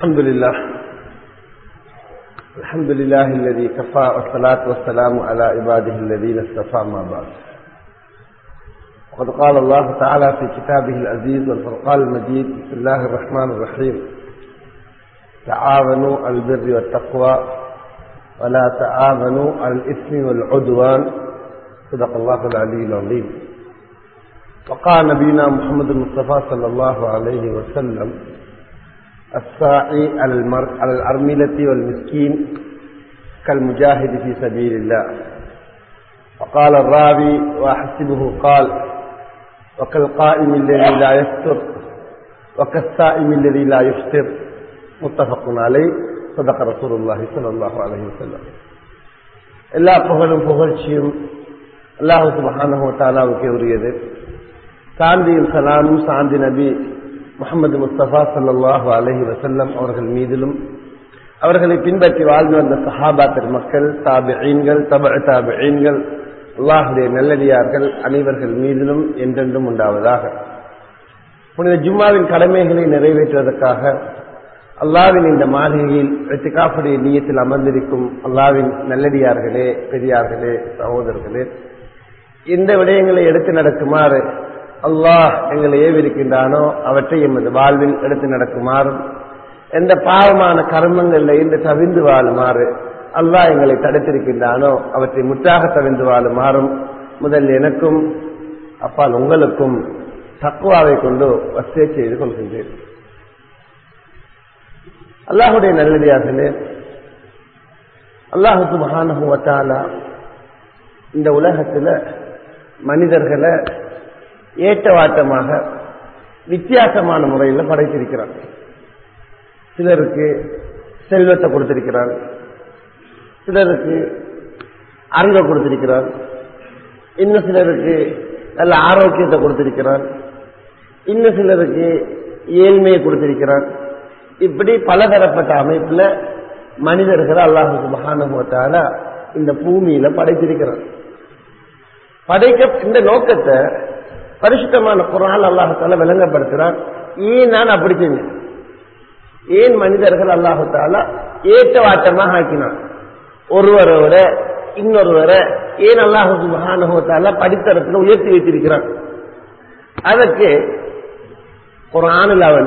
الحمد لله الحمد لله الذي كفى والصلاة والسلام على عباده الذين اصطفى ما بعد وقد قال الله تعالى في كتابه العزيز والفرقان المجيد بسم الله الرحمن الرحيم تعاونوا على البر والتقوى ولا تعاونوا على الإثم والعدوان صدق الله العلي العظيم وقال نبينا محمد المصطفى صلى الله عليه وسلم الساعي على, المر... على الأرملة والمسكين كالمجاهد في سبيل الله وقال الراوي وأحسبه قال وكالقائم الذي لا يفتر وكالسائم الذي لا يفطر متفق عليه صدق رسول الله صلى الله عليه وسلم எல்லா புகழும் புகழ்ச்சியும் அல்லாஹு சுபஹானஹு தாலாவுக்கே உரியது சாந்தியும் சலாமும் சாந்தி நபி முகமது முஸ்தபா சல்லாஹு அலஹி வசல்லம் அவர்கள் மீதிலும் அவர்களை பின்பற்றி வாழ்ந்து வந்த சஹாபா பெருமக்கள் தாபிகள் தப தாபிகள் அல்லாஹுடைய நல்லடியார்கள் அனைவர்கள் மீதிலும் என்றென்றும் உண்டாவதாக புனித ஜும்மாவின் கடமைகளை நிறைவேற்றுவதற்காக அல்லாவின் இந்த மாளிகையில் வெற்றிகாப்புடைய நீயத்தில் அமர்ந்திருக்கும் அல்லாவின் நல்லடியார்களே பெரியார்களே சகோதரர்களே எந்த விடயங்களை எடுத்து நடக்குமாறு அல்லாஹ் எங்களை ஏவிருக்கின்றானோ அவற்றை எமது வாழ்வில் எடுத்து நடக்குமாறும் எந்த பாவமான கர்மங்களில் இருந்து தவிந்து வாழுமாறு அல்லாஹ் எங்களை தடுத்திருக்கின்றானோ அவற்றை முற்றாக தவிந்து வாழுமாறும் முதல் எனக்கும் அப்பால் உங்களுக்கும் தக்குவாவை கொண்டு வசதியை செய்து கொள்கின்றேன் அல்லாஹுடைய நல்லடியார்களே அல்லாஹுக்கு மகானகுவத்தாலா இந்த உலகத்துல மனிதர்களை ஏற்றவாட்டமாக வித்தியாசமான முறையில் படைத்திருக்கிறான் சிலருக்கு செல்வத்தை கொடுத்திருக்கிறான் சிலருக்கு அறிவை கொடுத்திருக்கிறான் இன்னும் சிலருக்கு நல்ல ஆரோக்கியத்தை கொடுத்திருக்கிறான் இன்னும் சிலருக்கு ஏழ்மையை கொடுத்திருக்கிறான் இப்படி பலதரப்பட்ட அமைப்புல மனிதர்கள் அல்லாஹு மகானுவத்தால இந்த பூமியில படைத்திருக்கிறான் படைக்க இந்த நோக்கத்தை பரிசுத்தமான குரான் அல்லாஹால விளங்கப்படுத்துறான் ஏன் நான் அப்படி செஞ்சேன் ஏன் மனிதர்கள் அல்லாஹால ஏற்றவாட்டமாக ஆக்கினான் ஒருவரோட இன்னொருவரை ஏன் அல்லாஹு மகானுகத்தால படித்தரத்தில் உயர்த்தி வைத்திருக்கிறான் அதற்கு குரானில் அவன்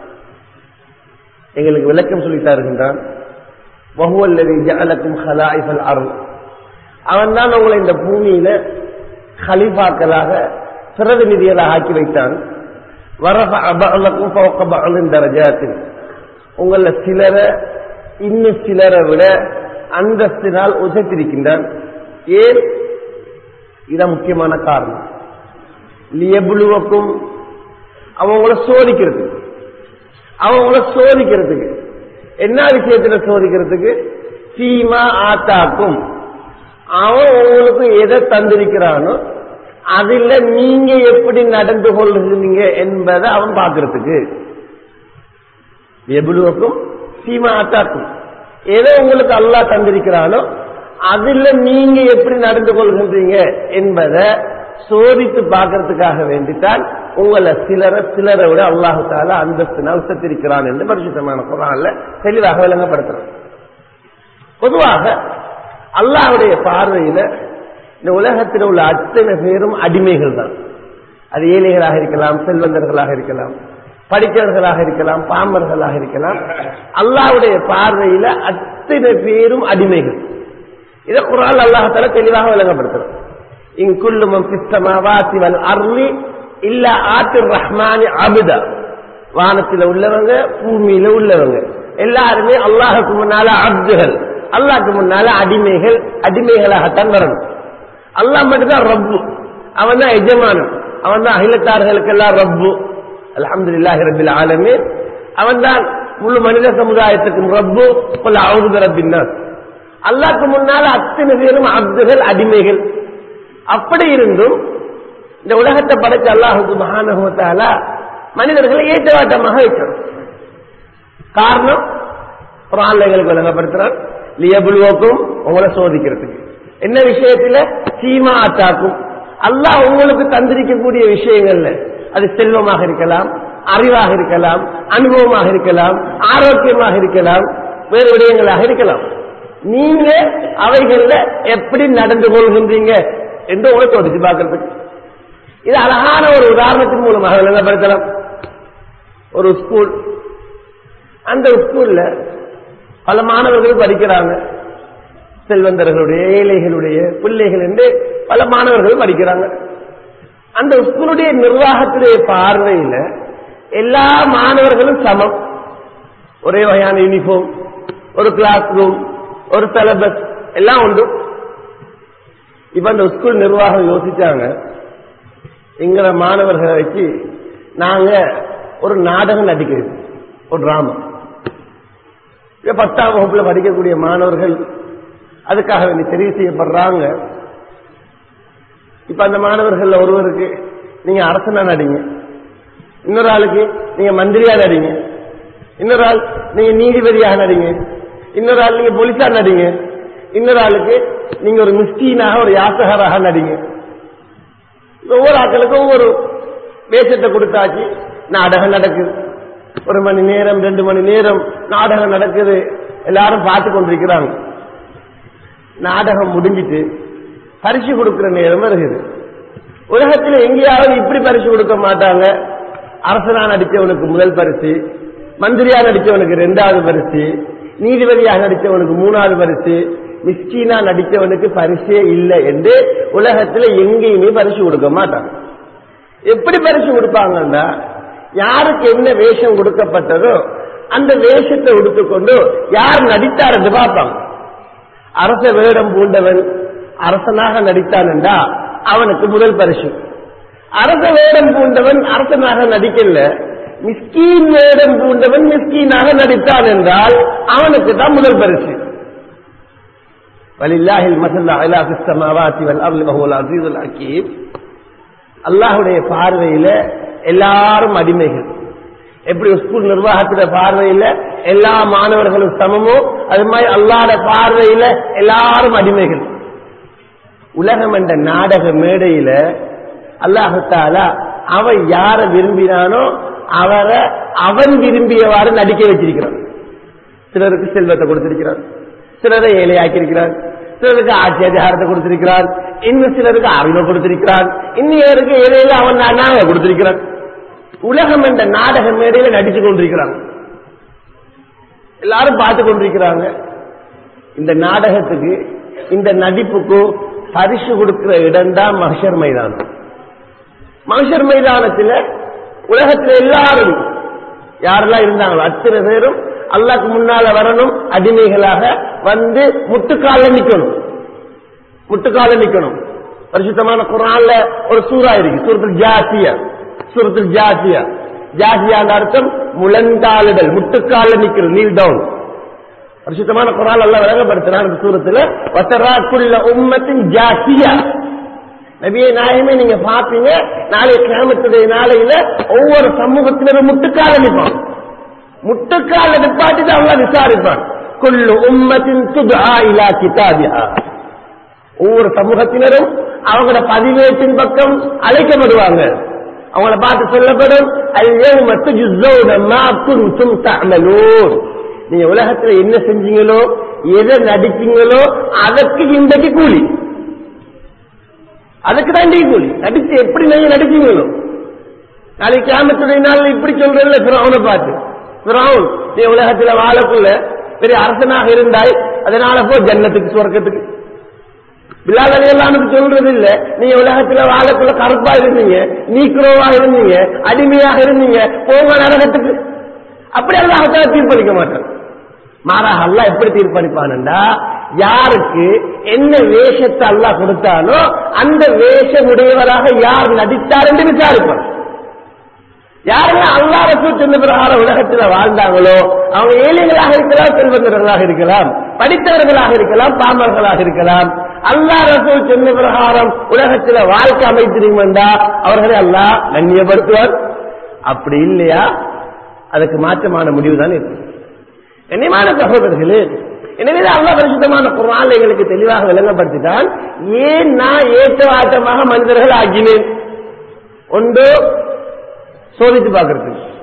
எங்களுக்கு விளக்கம் சொல்லித்தாருகின்றான் வகுவல்லதி ஜஅலக்கும் ஹலாயிஃபல் அருள் அவன் தான் உங்களை இந்த பூமியில ஹலிஃபாக்களாக பிரதிநிதிகளாக ஆக்கி வைத்தான் வரஃப அபஅலக்கும் ஃபௌக பஅலின் தரஜாத்தின் உங்கள சிலரை இன்னும் சிலரை விட அந்தஸ்தினால் உசத்திருக்கின்றான் ஏன் இதான் முக்கியமான காரணம் லியபுலுவக்கும் அவங்கள சோதிக்கிறதுக்கு அவங்கள சோதிக்கிறதுக்கு என்ன விஷயத்துல சோதிக்கிறதுக்கு சீமா ஆத்தாக்கும் அவன் உங்களுக்கு எதை தந்திருக்கிறானோ அதுல நீங்க எப்படி நடந்து கொள்ளுகிறீங்க என்பதை அவன் பார்க்கறதுக்கு எவ்வளவுக்கும் சீமா ஆத்தாக்கும் எதை உங்களுக்கு அல்லா தந்திருக்கிறானோ அதுல நீங்க எப்படி நடந்து கொள்கின்றீங்க என்பதை சோதித்து பார்க்கறதுக்காக வேண்டித்தான் உங்களை சிலரை சிலரை விட அல்லாஹு தால அந்தஸ்தினால் உசத்திருக்கிறான் என்று பரிசுத்தமான குரான்ல தெளிவாக விளங்கப்படுத்துறான் பொதுவாக அல்லாஹுடைய பார்வையில இந்த உலகத்தில் உள்ள அத்தனை பேரும் அடிமைகள் தான் அது ஏழைகளாக இருக்கலாம் செல்வந்தர்களாக இருக்கலாம் படித்தவர்களாக இருக்கலாம் பாமர்களாக இருக்கலாம் அல்லாவுடைய பார்வையில அத்தனை பேரும் அடிமைகள் இதை குரான் அல்லாஹால தெளிவாக விளங்கப்படுத்துறோம் இங்குள்ளுமம் சிஸ்தமாவாசி வல் அருளி இல்ல ஆத்து ரஹ்மானி அபுதா வானத்தில் உள்ளவங்க பூமியில உள்ளவங்க எல்லாருமே அல்லாஹுக்கு முன்னால அப்துகள் அல்லாஹ்க்கு முன்னால அடிமைகள் அடிமைகளாகத்தான் வரணும் அல்லாஹ் மட்டும்தான் ரப்பு அவன் தான் எஜமானன் அவன் தான் அகிலத்தார்களுக்கெல்லாம் ரப்பு அலமது இல்லாஹி ரபில் ஆலமே அவன் தான் முழு மனித சமுதாயத்துக்கும் ரப்பு அவுது ரப்பின்னா அல்லாஹ்க்கு முன்னால அத்தனை பேரும் அப்துகள் அடிமைகள் அப்படி இருந்தும் இந்த உலகத்தை படைச்ச அல்லாஹுக்கு மகானகத்தால மனிதர்களை ஏற்றவாட்டமாக வைக்கணும் காரணம் எங்களுக்கு விளங்கப்படுத்துறான் லியபுல்வோக்கும் உங்களை சோதிக்கிறதுக்கு என்ன விஷயத்துல சீமா அத்தாக்கும் அல்லாஹ் உங்களுக்கு தந்திருக்கக்கூடிய விஷயங்கள்ல அது செல்வமாக இருக்கலாம் அறிவாக இருக்கலாம் அனுபவமாக இருக்கலாம் ஆரோக்கியமாக இருக்கலாம் வேறு விடயங்களாக இருக்கலாம் நீங்க அவைகள்ல எப்படி நடந்து கொள்கின்றீங்க என்று உங்களை தோடிச்சு பார்க்கறதுக்கு இது அழகான ஒரு உதாரணத்தின் மூலமாக விளங்கப்படுத்தலாம் ஒரு ஸ்கூல் அந்த ஸ்கூல்ல பல மாணவர்கள் படிக்கிறாங்க செல்வந்தர்களுடைய ஏழைகளுடைய பிள்ளைகள் என்று பல மாணவர்கள் படிக்கிறாங்க அந்த ஸ்கூலுடைய நிர்வாகத்துடைய பார்வையில எல்லா மாணவர்களும் சமம் ஒரே வகையான யூனிஃபார்ம் ஒரு கிளாஸ் ரூம் ஒரு சிலபஸ் எல்லாம் உண்டு இப்ப அந்த ஸ்கூல் நிர்வாகம் யோசிச்சாங்க எங்கள மாணவர்களை வச்சு நாங்க ஒரு நாடகம் நடிக்கிறது ஒரு டிராமா இப்ப பத்தாம் வகுப்புல படிக்கக்கூடிய மாணவர்கள் அதுக்காக வேண்டி தெரிவு செய்யப்படுறாங்க இப்ப அந்த மாணவர்கள் ஒருவருக்கு நீங்க அரசனா நடிங்க இன்னொரு ஆளுக்கு நீங்க மந்திரியா நடிங்க இன்னொரு ஆள் நீங்க நீதிபதியாக நடிங்க இன்னொரு ஆள் நீங்க போலீஸா நடிங்க இன்னொரு ஆளுக்கு நீங்க ஒரு மிஸ்டீனாக ஒரு யாசகராக நடிங்க ஒவ்வொரு ஆட்களுக்கும் ஒவ்வொரு வேஷத்தை கொடுத்தாச்சு நாடகம் நடக்குது ஒரு மணி நேரம் ரெண்டு மணி நேரம் நாடகம் நடக்குது எல்லாரும் பார்த்து கொண்டிருக்கிறாங்க நாடகம் முடிஞ்சிட்டு பரிசு கொடுக்கிற நேரம் வருகிறது உலகத்தில் எங்கேயாவது இப்படி பரிசு கொடுக்க மாட்டாங்க அரசனா நடிச்சவனுக்கு முதல் பரிசு மந்திரியா நடிச்சவனுக்கு ரெண்டாவது பரிசு நீதிபதியாக நடிச்சவனுக்கு மூணாவது பரிசு மிஸ்டீனா நடிச்சவனுக்கு பரிசே இல்லை என்று உலகத்தில் எங்கேயுமே பரிசு கொடுக்க மாட்டாங்க எப்படி பரிசு கொடுப்பாங்கன்னா யாருக்கு என்ன வேஷம் கொடுக்கப்பட்டதோ அந்த வேஷத்தை உடுத்துக்கொண்டு யார் நடித்தார் என்று பார்ப்பாங்க அரச வேடம் பூண்டவன் அரசனாக நடித்தான் என்றா அவனுக்கு முதல் பரிசு அரச வேடம் பூண்டவன் அரசனாக நடிக்கல மிஸ்கீன் வேடம் பூண்டவன் மிஸ்கீனாக நடித்தான் என்றால் அவனுக்கு தான் முதல் பரிசு வலில்லாஹில் மசல்லா அலா சிஸ்தமாவாத்தி வல் அருள் வஹுவல் அசீதுல் ஹக்கீம் அல்லாஹுடைய பார்வையில எல்லாரும் அடிமைகள் எப்படி ஸ்கூல் நிர்வாகத்திட பார்வையில எல்லா மாணவர்களும் சமமோ அது மாதிரி அல்லாட பார்வையில எல்லாரும் அடிமைகள் உலகம் என்ற நாடக மேடையில அல்லாஹாலா அவன் யார விரும்பினானோ அவரை அவன் விரும்பியவாறு நடிக்க வச்சிருக்கிறான் சிலருக்கு செல்வத்தை கொடுத்திருக்கிறான் சிலரை ஏழையாக்கியிருக்கிறான் சிலருக்கு ஆட்சி அதிகாரத்தை கொடுத்திருக்கிறான் இன்னும் சிலருக்கு அறிவை கொடுத்திருக்கிறான் இன்னும் ஏழையில அவன் நாங்க கொடுத்திருக்கிறான் உலகம் என்ற நாடக மேடையில நடிச்சு கொண்டிருக்கிறாங்க எல்லாரும் பார்த்து கொண்டிருக்கிறாங்க இந்த நாடகத்துக்கு இந்த நடிப்புக்கு பரிசு கொடுக்கிற இடம் தான் மகஷர் மைதானம் மகஷர் மைதானத்தில் உலகத்தில் எல்லாரும் யாரெல்லாம் இருந்தாங்களோ அத்தனை பேரும் அல்லாக்கு முன்னால வரணும் அடிமைகளாக வந்து முட்டுக்கால நிக்கணும் முட்டுக்கால நிக்கணும் பரிசுத்தமான குரான்ல ஒரு சூறா இருக்கு சூரத்தில் ஜாசியா சூரத்தில் ஜாசியா ஜாசியான்ற அர்த்தம் முழந்தாளுதல் முட்டுக்கால நிக்கிறது நீல் டவுன் பரிசுத்தமான குரான் எல்லாம் விளங்கப்படுத்தினார் இந்த சூரத்துல வசராக்குள்ள உம்மத்தின் ஜாசியா நபியை நாயமே நீங்க பாப்பீங்க நாளைய கிராமத்துடைய நாளையில ஒவ்வொரு சமூகத்தினரும் முட்டுக்கால நிற்பான் முட்டுக்கால நிப்பாட்டி தான் அவங்க விசாரிப்பான் குள்ளு உம்மத்தின் துதா இலா கிதாபியா ஒவ்வொரு சமூகத்தினரும் அவங்களோட பதிவேட்டின் பக்கம் அழைக்கப்படுவாங்க அவங்கள பார்த்து சொல்லப்படும் அல்யௌம துஜ்ஸௌன மா குன்தும் தஅமலூன் நீங்க உலகத்துல என்ன செஞ்சீங்களோ எதை நடிச்சீங்களோ அதற்கு இன்றைக்கு கூலி அதுக்கு தான் இன்றைக்கு கூலி நடிச்சு எப்படி நீங்க நடிச்சீங்களோ நாளைக்கு கிராமத்துடைய நாள் இப்படி சொல்றதில்ல பிறவனை பார்த்து பிறவுன் நீ உலகத்துல வாழக்குள்ள பெரிய அரசனாக இருந்தாய் அதனால போ ஜன்னத்துக்கு சுவர்க்கத்துக்கு பிலால் அலியல்லானுக்கு சொல்றது இல்ல நீங்க உலகத்துல வாழக்குள்ள கருப்பா இருந்தீங்க நீக்ரோவா இருந்தீங்க அடிமையாக இருந்தீங்க போங்க நரகத்துக்கு அப்படி அல்லாஹால தீர்ப்பளிக்க மாட்டான் மாறாக அல்லாஹ் எப்படி தீர்ப்பளிப்பான்டா யாருக்கு என்ன வேஷத்தை அல்லாஹ் கொடுத்தானோ அந்த வேஷமுடையவராக யார் நடித்தார் என்று விசாரிப்பான் யாரெல்லாம் அல்லா ரசூல் சொன்ன பிரகாரம் உலகத்தில் வாழ்ந்தாங்களோ அவங்க ஏழைகளாக இருக்கலாம் செல்வந்தர்களாக இருக்கலாம் படித்தவர்களாக இருக்கலாம் பாமர்களாக இருக்கலாம் அல்லா ரசூல் சொன்ன பிரகாரம் உலகத்தில் வாழ்க்கை அமைத்திருந்தா அவர்களை அல்லாஹ் கண்ணியப்படுத்துவார் அப்படி இல்லையா அதுக்கு மாற்றமான முடிவு தான் இருக்கு கண்ணியமான சகோதரர்களே எனவே அல்லாஹ் பரிசுத்தமான குரான் எங்களுக்கு தெளிவாக விளங்கப்படுத்திட்டான் ஏன் நான் ஏற்றவாட்டமாக மனிதர்கள் ஆக்கினேன் ஒன்று சோதித்து பார்க்கறதுக்கு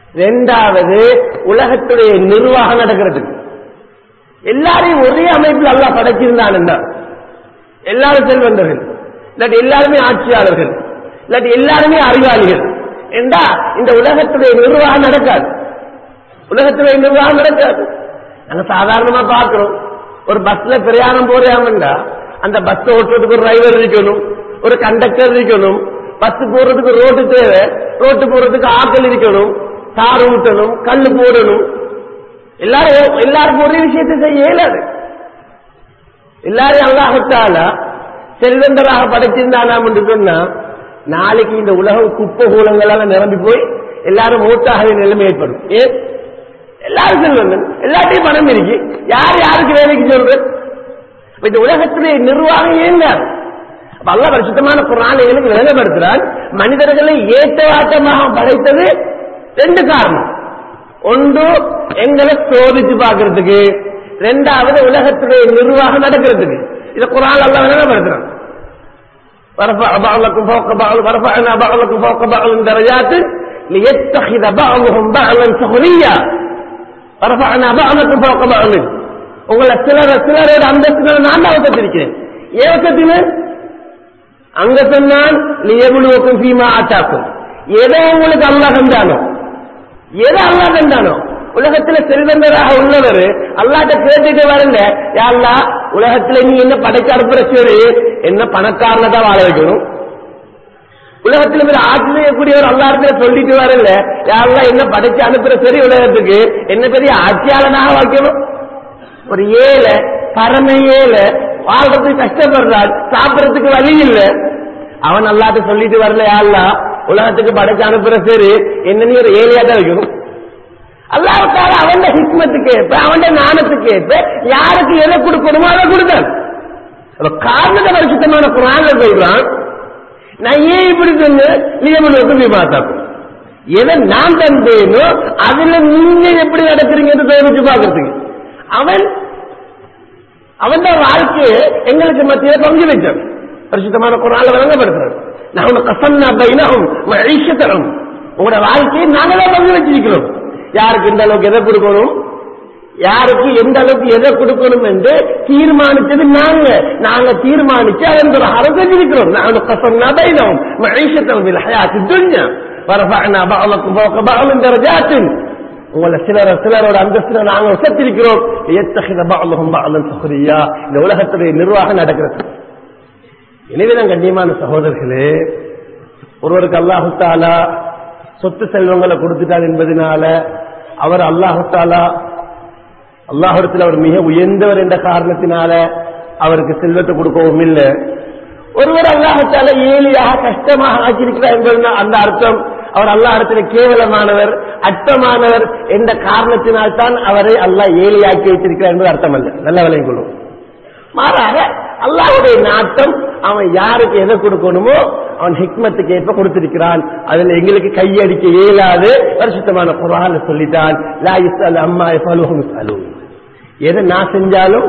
ரெண்டாவது உலகத்துடைய நிர்வாகம் நடக்கிறதுக்கு எல்லாரையும் ஒரே அமைப்பில் அல்லாஹ் படைச்சிருந்தானுன்னா எல்லாரும் செல்வந்தர்கள் இல்லாட்டி எல்லாருமே ஆட்சியாளர்கள் இல்லாட்டி எல்லாருமே அறிவாளிகள் என்றா இந்த உலகத்துடைய நிர்வாகம் நடக்காது உலகத்துடைய நிர்வாகம் நடக்காது நாங்க சாதாரணமா பார்க்கிறோம் ஒரு பஸ்ல பிரயாணம் போறாமண்டா அந்த பஸ் ஓட்டுறதுக்கு ஒரு டிரைவர் இருக்கணும் ஒரு கண்டக்டர் இருக்கணும் பஸ் போறதுக்கு ரோட்டு தேவை ரோட்டு போறதுக்கு ஆட்கள் இருக்கணும் தார் ஊட்டணும் கல்லு போடணும் எல்லாரும் எல்லாருக்கும் ஒரே விஷயத்தை செய்ய இயலாது எல்லாரும் அல்லாஹத்தால செல்வந்தராக படைச்சிருந்தானாம் என்று சொன்னா நாளைக்கு இந்த உலகம் குப்பை கூலங்களால நிரம்பி போய் எல்லாரும் மூத்தாக நிலைமை ஏற்படும் ஏன் எல்லாரும் செல்வந்தன் எல்லாத்தையும் பணம் இருக்கு யார் யாருக்கு வேலைக்கு சொல்றது அப்ப இந்த உலகத்திலே நிர்வாகம் இயங்காது அப்ப அல்ல பரிசுத்தமான குரானைகளுக்கு விளங்கப்படுத்துறான் மனிதர்களை ஏற்றவாட்டமாக படைத்தது ரெண்டு காரணம் ஒன்று எங்களை சோதிச்சு பார்க்கறதுக்கு ரெண்டாவது உலகத்துடைய நிர்வாகம் நடக்கிறதுக்கு இதை குரான் அல்ல விளங்கப்படுத்துறான் ورفع بعضكم فوق بعض ورفعنا بعضكم فوق بعض درجات ليتخذ بعضهم بعضا سخريا ورفعنا بعضكم فوق بعض உங்களை சிலர் சிலரோட அந்தஸ்துகளை நான் தான் வச்சிருக்கிறேன் ஏன் வச்சிருக்கேன் அங்க சொன்னான் லியபுலுவக்கும் சீமா ஆட்டாக்கும் எதை உங்களுக்கு அல்லாஹ் தந்தானோ எதை அல்லாஹ் தந்தானோ உலகத்துல செல்வந்தராக உள்ளவர் அல்லாட்ட கேட்டுட்டு வரல யாருலா உலகத்துல நீ என்ன படைக்க அனுப்புற சரி என்ன பணக்காரன தான் வாழ வைக்கணும் உலகத்துல இவர் ஆட்சி செய்யக்கூடியவர் அல்லாரத்துல சொல்லிட்டு வரல யாரெல்லாம் என்ன படைச்சு அனுப்புற சரி உலகத்துக்கு என்ன பெரிய ஆட்சியாளனாக வைக்கணும் ஒரு ஏழை பரம ஏழை வாழ்றதுக்கு கஷ்டப்படுறான் சாப்பிடறதுக்கு வழி இல்ல அவன் அல்லாட்ட சொல்லிட்டு வரல யாருலா உலகத்துக்கு படைச்சு அனுப்புற சரி என்ன நீ ஒரு ஏழையாட்ட வைக்கணும் அல்லாவுக்காக அவன் ஹிக்மத்துக்கு ஏற்ப அவன் ஞானத்துக்கு ஏற்ப யாருக்கு எதை கொடுக்கணுமோ அதை கொடுத்தான் காரணத்தை பரிசுத்தமான குரான்ல சொல்றான் நான் ஏன் இப்படி சொன்ன நியமனுக்கு விமாத்தாக்கும் எதை நான் தந்தேனோ அதுல நீங்க எப்படி நடக்கிறீங்கன்னு தோணிச்சு பாக்குறதுக்கு அவன் அவன் வாழ்க்கையை எங்களுக்கு மத்திய பங்கு வச்சான் பரிசுத்தமான குரான்ல வழங்கப்படுத்துறான் நான் கசன்னா பைனகும் ஐஷத்தரம் உங்களோட வாழ்க்கையை நாங்களே பங்கு வச்சிருக்கிறோம் யாருக்கு இந்த அளவுக்கு எதை கொடுக்கணும் யாருக்கு எந்த அளவுக்கு எதை கொடுக்கணும் என்று தீர்மானிச்சது நாங்க நாங்க தீர்மானிச்சு அதன் பிரகாரம் செஞ்சிருக்கிறோம் நாங்கள் கசம் நபைனோம் மகிஷத்தம் ஹயாத்து துன்யா வரஃபஅனா பஅலக்கும் ஃபௌக பஅலின் தரஜாத்தின் உங்களை சிலர் சிலரோட அந்தஸ்துல நாங்க உசத்திருக்கிறோம் எத்தகைய பஅலஹும் பஅலன் சுக்ரியா இந்த உலகத்துடைய நிர்வாகம் நடக்கிறது எனவேதான் கண்ணியமான சகோதரர்களே ஒருவருக்கு அல்லாஹு தாலா சொத்து செல்வங்களை கொடுத்துட்டார் என்பதனால அவர் அல்லாஹு தாலா அல்லாஹிடத்தில் அவர் மிக உயர்ந்தவர் என்ற காரணத்தினால அவருக்கு செல்வத்தை கொடுக்கவும் இல்லை ஒருவர் அல்லாஹத்தால ஏழியாக கஷ்டமாக ஆக்கியிருக்கிறார் என்பது அந்த அர்த்தம் அவர் அல்லாஹிடத்தில் கேவலமானவர் அற்பமானவர் என்ற காரணத்தினால் தான் அவரை அல்லாஹ் ஏழியாக்கி வைத்திருக்கிறார் என்பது அர்த்தம் அல்ல நல்ல விலையும் கொள்ளும் மாறாக அல்லாஹுடைய நாட்டம் அவன் யாருக்கு எதை கொடுக்கணுமோ அவன் ஹிக்மத்துக்கு ஏற்ப கொடுத்திருக்கிறான் அதுல எங்களுக்கு கையடிக்க இயலாது பரிசுத்தமான குரான் சொல்லிட்டான் லா இஸ்அல் அம்மா இஃபலுஹும் இஸ்அலூன் எதை நான் செஞ்சாலும்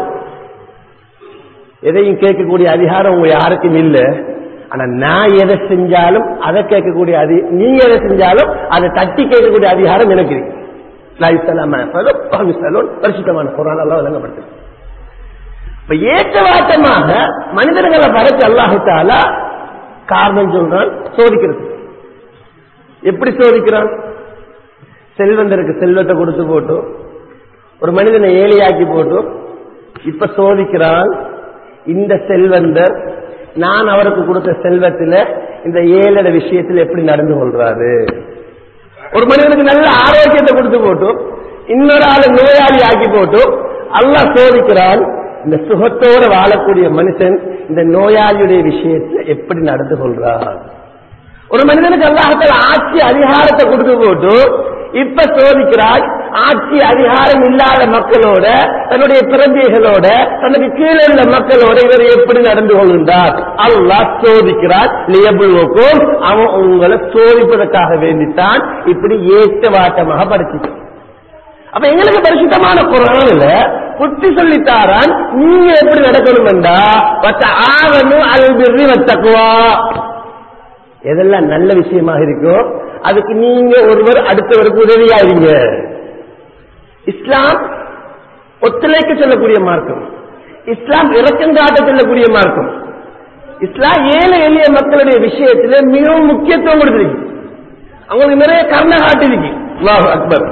எதையும் கேட்கக்கூடிய அதிகாரம் உங்க யாருக்கும் இல்ல ஆனா நான் எதை செஞ்சாலும் அதை கேட்கக்கூடிய அதி நீங்க எதை செஞ்சாலும் அதை தட்டி கேட்கக்கூடிய அதிகாரம் எனக்கு இருக்கு லா இஸ்அல் அம்மா இஃபலுஹும் இஸ்அலூன் பரிசுத்தமான குரான் எல்லாம் வழங்கப்பட்டது இப்ப ஏற்றவாட்டமாக மனிதர்களை படைச்சு அல்லாஹால காரணம் சொல்றான் சோதிக்கிறது எப்படி சோதிக்கிறான் செல்வந்தருக்கு செல்வத்தை கொடுத்து போட்டு ஒரு மனிதனை ஏழையாக்கி போட்டு இப்ப சோதிக்கிறான் இந்த செல்வந்தர் நான் அவருக்கு கொடுத்த செல்வத்தில் இந்த ஏழட விஷயத்தில் எப்படி நடந்து கொள்றாரு ஒரு மனிதனுக்கு நல்ல ஆரோக்கியத்தை கொடுத்து போட்டு இன்னொரு ஆளு நோயாளி ஆக்கி போட்டு அல்லாஹ் சோதிக்கிறான் இந்த சுகத்தோடு வாழக்கூடிய மனுஷன் இந்த நோயாளியுடைய விஷயத்தில் எப்படி நடந்து கொள்றான் ஒரு மனிதனுக்கு அல்லாஹத்தில் ஆட்சி அதிகாரத்தை கொடுத்து போட்டு இப்ப சோதிக்கிறாய் ஆட்சி அதிகாரம் இல்லாத மக்களோட தன்னுடைய பிரஜைகளோட தனக்கு கீழே உள்ள மக்களோட இவர் எப்படி நடந்து கொள்கின்றார் அல்லாஹ் சோதிக்கிறார் லியபுல்வோக்கும் அவன் உங்களை சோதிப்பதற்காக வேண்டித்தான் இப்படி ஏற்றவாட்டமாக படிச்சுட்டான் அப்ப எங்களுக்கு பரிசுத்தமான குரான்ல புத்தி சொல்லித்தாரான் நீங்க எப்படி நடக்கணும் என்றா வச்ச ஆவணு அல்பிரி வச்சக்குவா எதெல்லாம் நல்ல விஷயமாக இருக்கோ அதுக்கு நீங்க ஒருவர் அடுத்தவருக்கு உதவியா இருங்க இஸ்லாம் ஒத்துழைக்க சொல்லக்கூடிய மார்க்கம் இஸ்லாம் இறக்கம் காட்ட சொல்லக்கூடிய மார்க்கம் இஸ்லாம் ஏழை எளிய மக்களுடைய விஷயத்துல மிகவும் முக்கியத்துவம் கொடுத்திருக்கு அவங்களுக்கு நிறைய கருணை காட்டிருக்கு அல்லாஹ் அக்பர்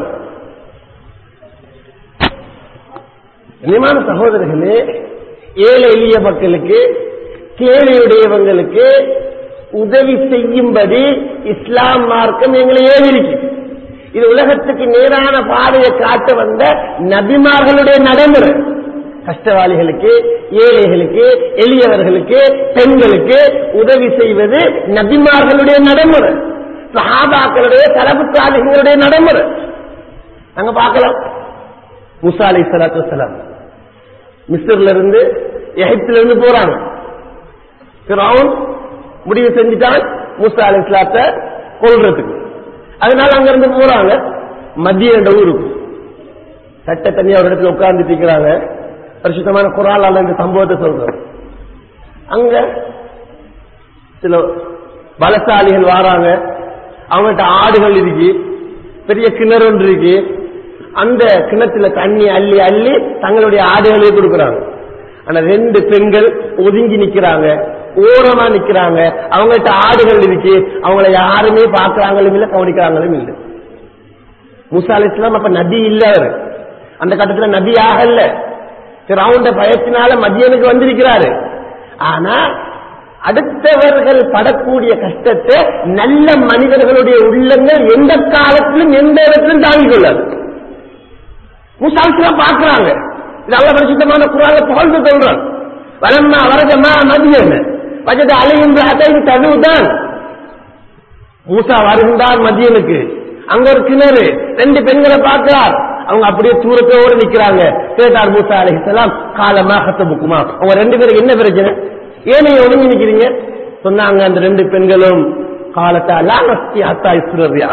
கண்ணியமான சகோதரர்களே ஏழை எளிய மக்களுக்கு கேள்வியுடையவங்களுக்கு உதவி செய்யும்படி இஸ்லாம் மார்க்கம் எங்களை ஏவிருக்கு இது உலகத்துக்கு நேரான பாதையை காட்ட வந்த நபிமார்களுடைய நடைமுறை கஷ்டவாளிகளுக்கு ஏழைகளுக்கு எளியவர்களுக்கு பெண்களுக்கு உதவி செய்வது நபிமார்களுடைய நடைமுறை சஹாபாக்களுடைய தரப்பு சாலிகளுடைய நடைமுறை நாங்க பார்க்கலாம் முசா அலை சலாத்து வசலாம் மிஸ்ர்ல இருந்து எகிப்துல இருந்து போறாங்க ஃபிரௌன் முடிவு செஞ்சுட்டான் மூசா அலை இஸ்லாத்தை கொள்றதுக்கு அதனால அங்க இருந்து போறாங்க மத்திய என்ற ஊருக்கு சட்ட தனியா ஒரு இடத்துல உட்கார்ந்து இருக்கிறாங்க பரிசுத்தமான குரால் இந்த சம்பவத்தை சொல்றோம் அங்க சில பலசாலிகள் வாராங்க அவங்கள்ட்ட ஆடுகள் இருக்கு பெரிய கிணறு ஒன்று இருக்கு அந்த கிணத்துல தண்ணி அள்ளி அள்ளி தங்களுடைய ஆடுகளே கொடுக்கறாங்க ஆனா ரெண்டு பெண்கள் ஒதுங்கி நிக்கிறாங்க ஓரமா நிக்கிறாங்க அவங்கள்ட்ட ஆடுகள் இருக்கு அவங்கள யாருமே பாக்குறாங்களும் இல்ல கவனிக்கிறாங்களும் இல்ல முசா அலி இஸ்லாம் அப்ப நபி இல்ல அவரு அந்த கட்டத்துல நபி ஆகல ரவுண்ட பயத்தினால மத்தியனுக்கு வந்திருக்கிறாரு ஆனா அடுத்தவர்கள் படக்கூடிய கஷ்டத்தை நல்ல மனிதர்களுடைய உள்ளங்கள் எந்த காலத்திலும் எந்த இடத்திலும் தாங்கிக் கொள்ளாது முசாலிஸ்லாம் பார்க்கிறாங்க இது அல்ல பரிசுத்தமான குரால புகழ்ந்து சொல்றான் வலம்மா வரஜமா மதியன் வஜத அலைகின்ற அதைக்கு தகுதான் மூசா வருகின்றார் மதியனுக்கு அங்க ஒரு கிணறு ரெண்டு பெண்களை பார்க்கிறார் அவங்க அப்படியே தூரத்தோடு நிக்கிறாங்க கேட்டார் மூசா அலைஹிஸ்ஸலாம் காலமா ஹத்தபுக்குமா அவங்க ரெண்டு பேருக்கு என்ன பிரச்சனை ஏன் நீங்க ஒதுங்கி நிக்கிறீங்க சொன்னாங்க அந்த ரெண்டு பெண்களும் காலத்தா லாஸ்தி அத்தா இஸ்ரரியா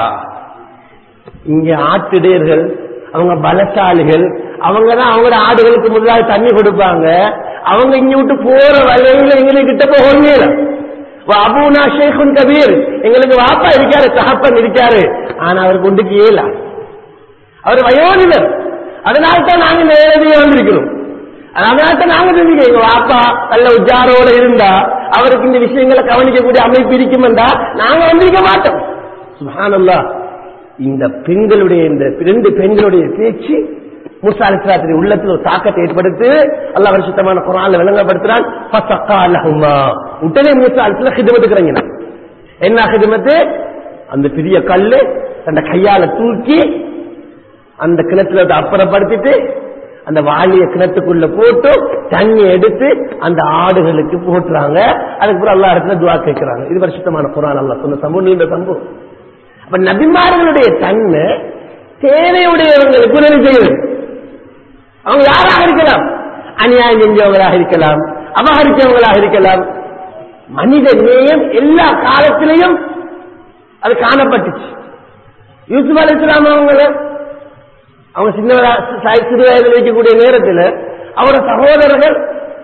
இங்க ஆட்டிடையர்கள் அவங்க பலசாலிகள் அவங்க தான் அவங்களோட ஆடுகளுக்கு முதலாக தண்ணி கொடுப்பாங்க அவங்க இங்க விட்டு போற வழியில எங்களுக்கு கிட்ட போகவே அபூனா ஷேகுன் கபீர் எங்களுக்கு வாப்பா இருக்காரு தகப்பன் இருக்காரு ஆனா அவருக்கு ஒன்றுக்கு ஏலா அவர் வயோதிபர் அதனால தான் நாங்க இந்த ஏழையை வந்திருக்கிறோம் அதனால தான் நாங்க தெரிஞ்சுக்கிறோம் எங்க வாப்பா நல்ல உஜாரோட இருந்தா அவருக்கு இந்த விஷயங்களை கவனிக்கக்கூடிய அமைப்பு இருக்குமெண்டா நாங்க வந்திருக்க மாட்டோம் சுபானல்லா இந்த பெண்களுடைய இந்த ரெண்டு பெண்களுடைய பேச்சு மூசா அலிஸ்லாத்தின் உள்ளத்தில் ஒரு தாக்கத்தை ஏற்படுத்து அல்லாஹ் வருஷத்தமான குரான்ல விளங்கப்படுத்துறான் ஃபசக்கா லஹுமா. உடனே மூசா அலிஸ்லாம் ஹிதமத்துக்குறீங்க என்ன ஹிதமத்து அந்த பெரிய கல்லு அந்த கையால தூக்கி அந்த கிணத்துல அதை அப்புறப்படுத்திட்டு அந்த வாளிய கிணத்துக்குள்ள போட்டு தண்ணி எடுத்து அந்த ஆடுகளுக்கு போட்டுறாங்க அதுக்கப்புறம் எல்லா இடத்துல துவா கேட்கிறாங்க இது வருஷத்தமான குரான் அல்ல சொன்ன சம்பவம் நீண்ட சம்பவம் அப்ப நபிமார்களுடைய தன்மை தேவையுடையவங்களுக்கு உதவி செய்வது அவங்க யாராக இருக்கலாம் அநியாயம் செஞ்சவங்களாக இருக்கலாம் அபகரிச்சவங்களாக இருக்கலாம் மனித நேயம் எல்லா காலத்திலையும் அது காணப்பட்டுச்சு யூசுப் அலி இஸ்லாம் அவங்கள அவங்க சின்ன வய- சிறு வயதில் இருக்கக்கூடிய நேரத்தில் அவரோட சகோதரர்கள்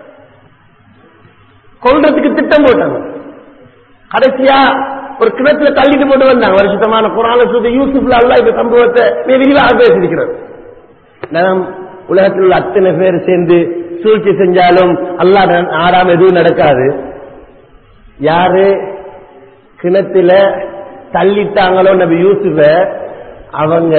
கொல்றதுக்கு திட்டம் போட்டாங்க கடைசியா ஒரு கிணத்துல தள்ளிட்டு போட்டு வந்தாங்க வருஷத்தமான குரான சொல்லி யூசுப்ல அல்லா இந்த சம்பவத்தை மிக விரிவாக பேசியிருக்கிறார் நாம் உலகத்தில் உள்ள அத்தனை பேர் சேர்ந்து சூழ்ச்சி செஞ்சாலும் அல்லா ஆறாம எதுவும் நடக்காது யாரு கிணத்துல தள்ளிட்டாங்களோ நபி யூசுஃப அவங்க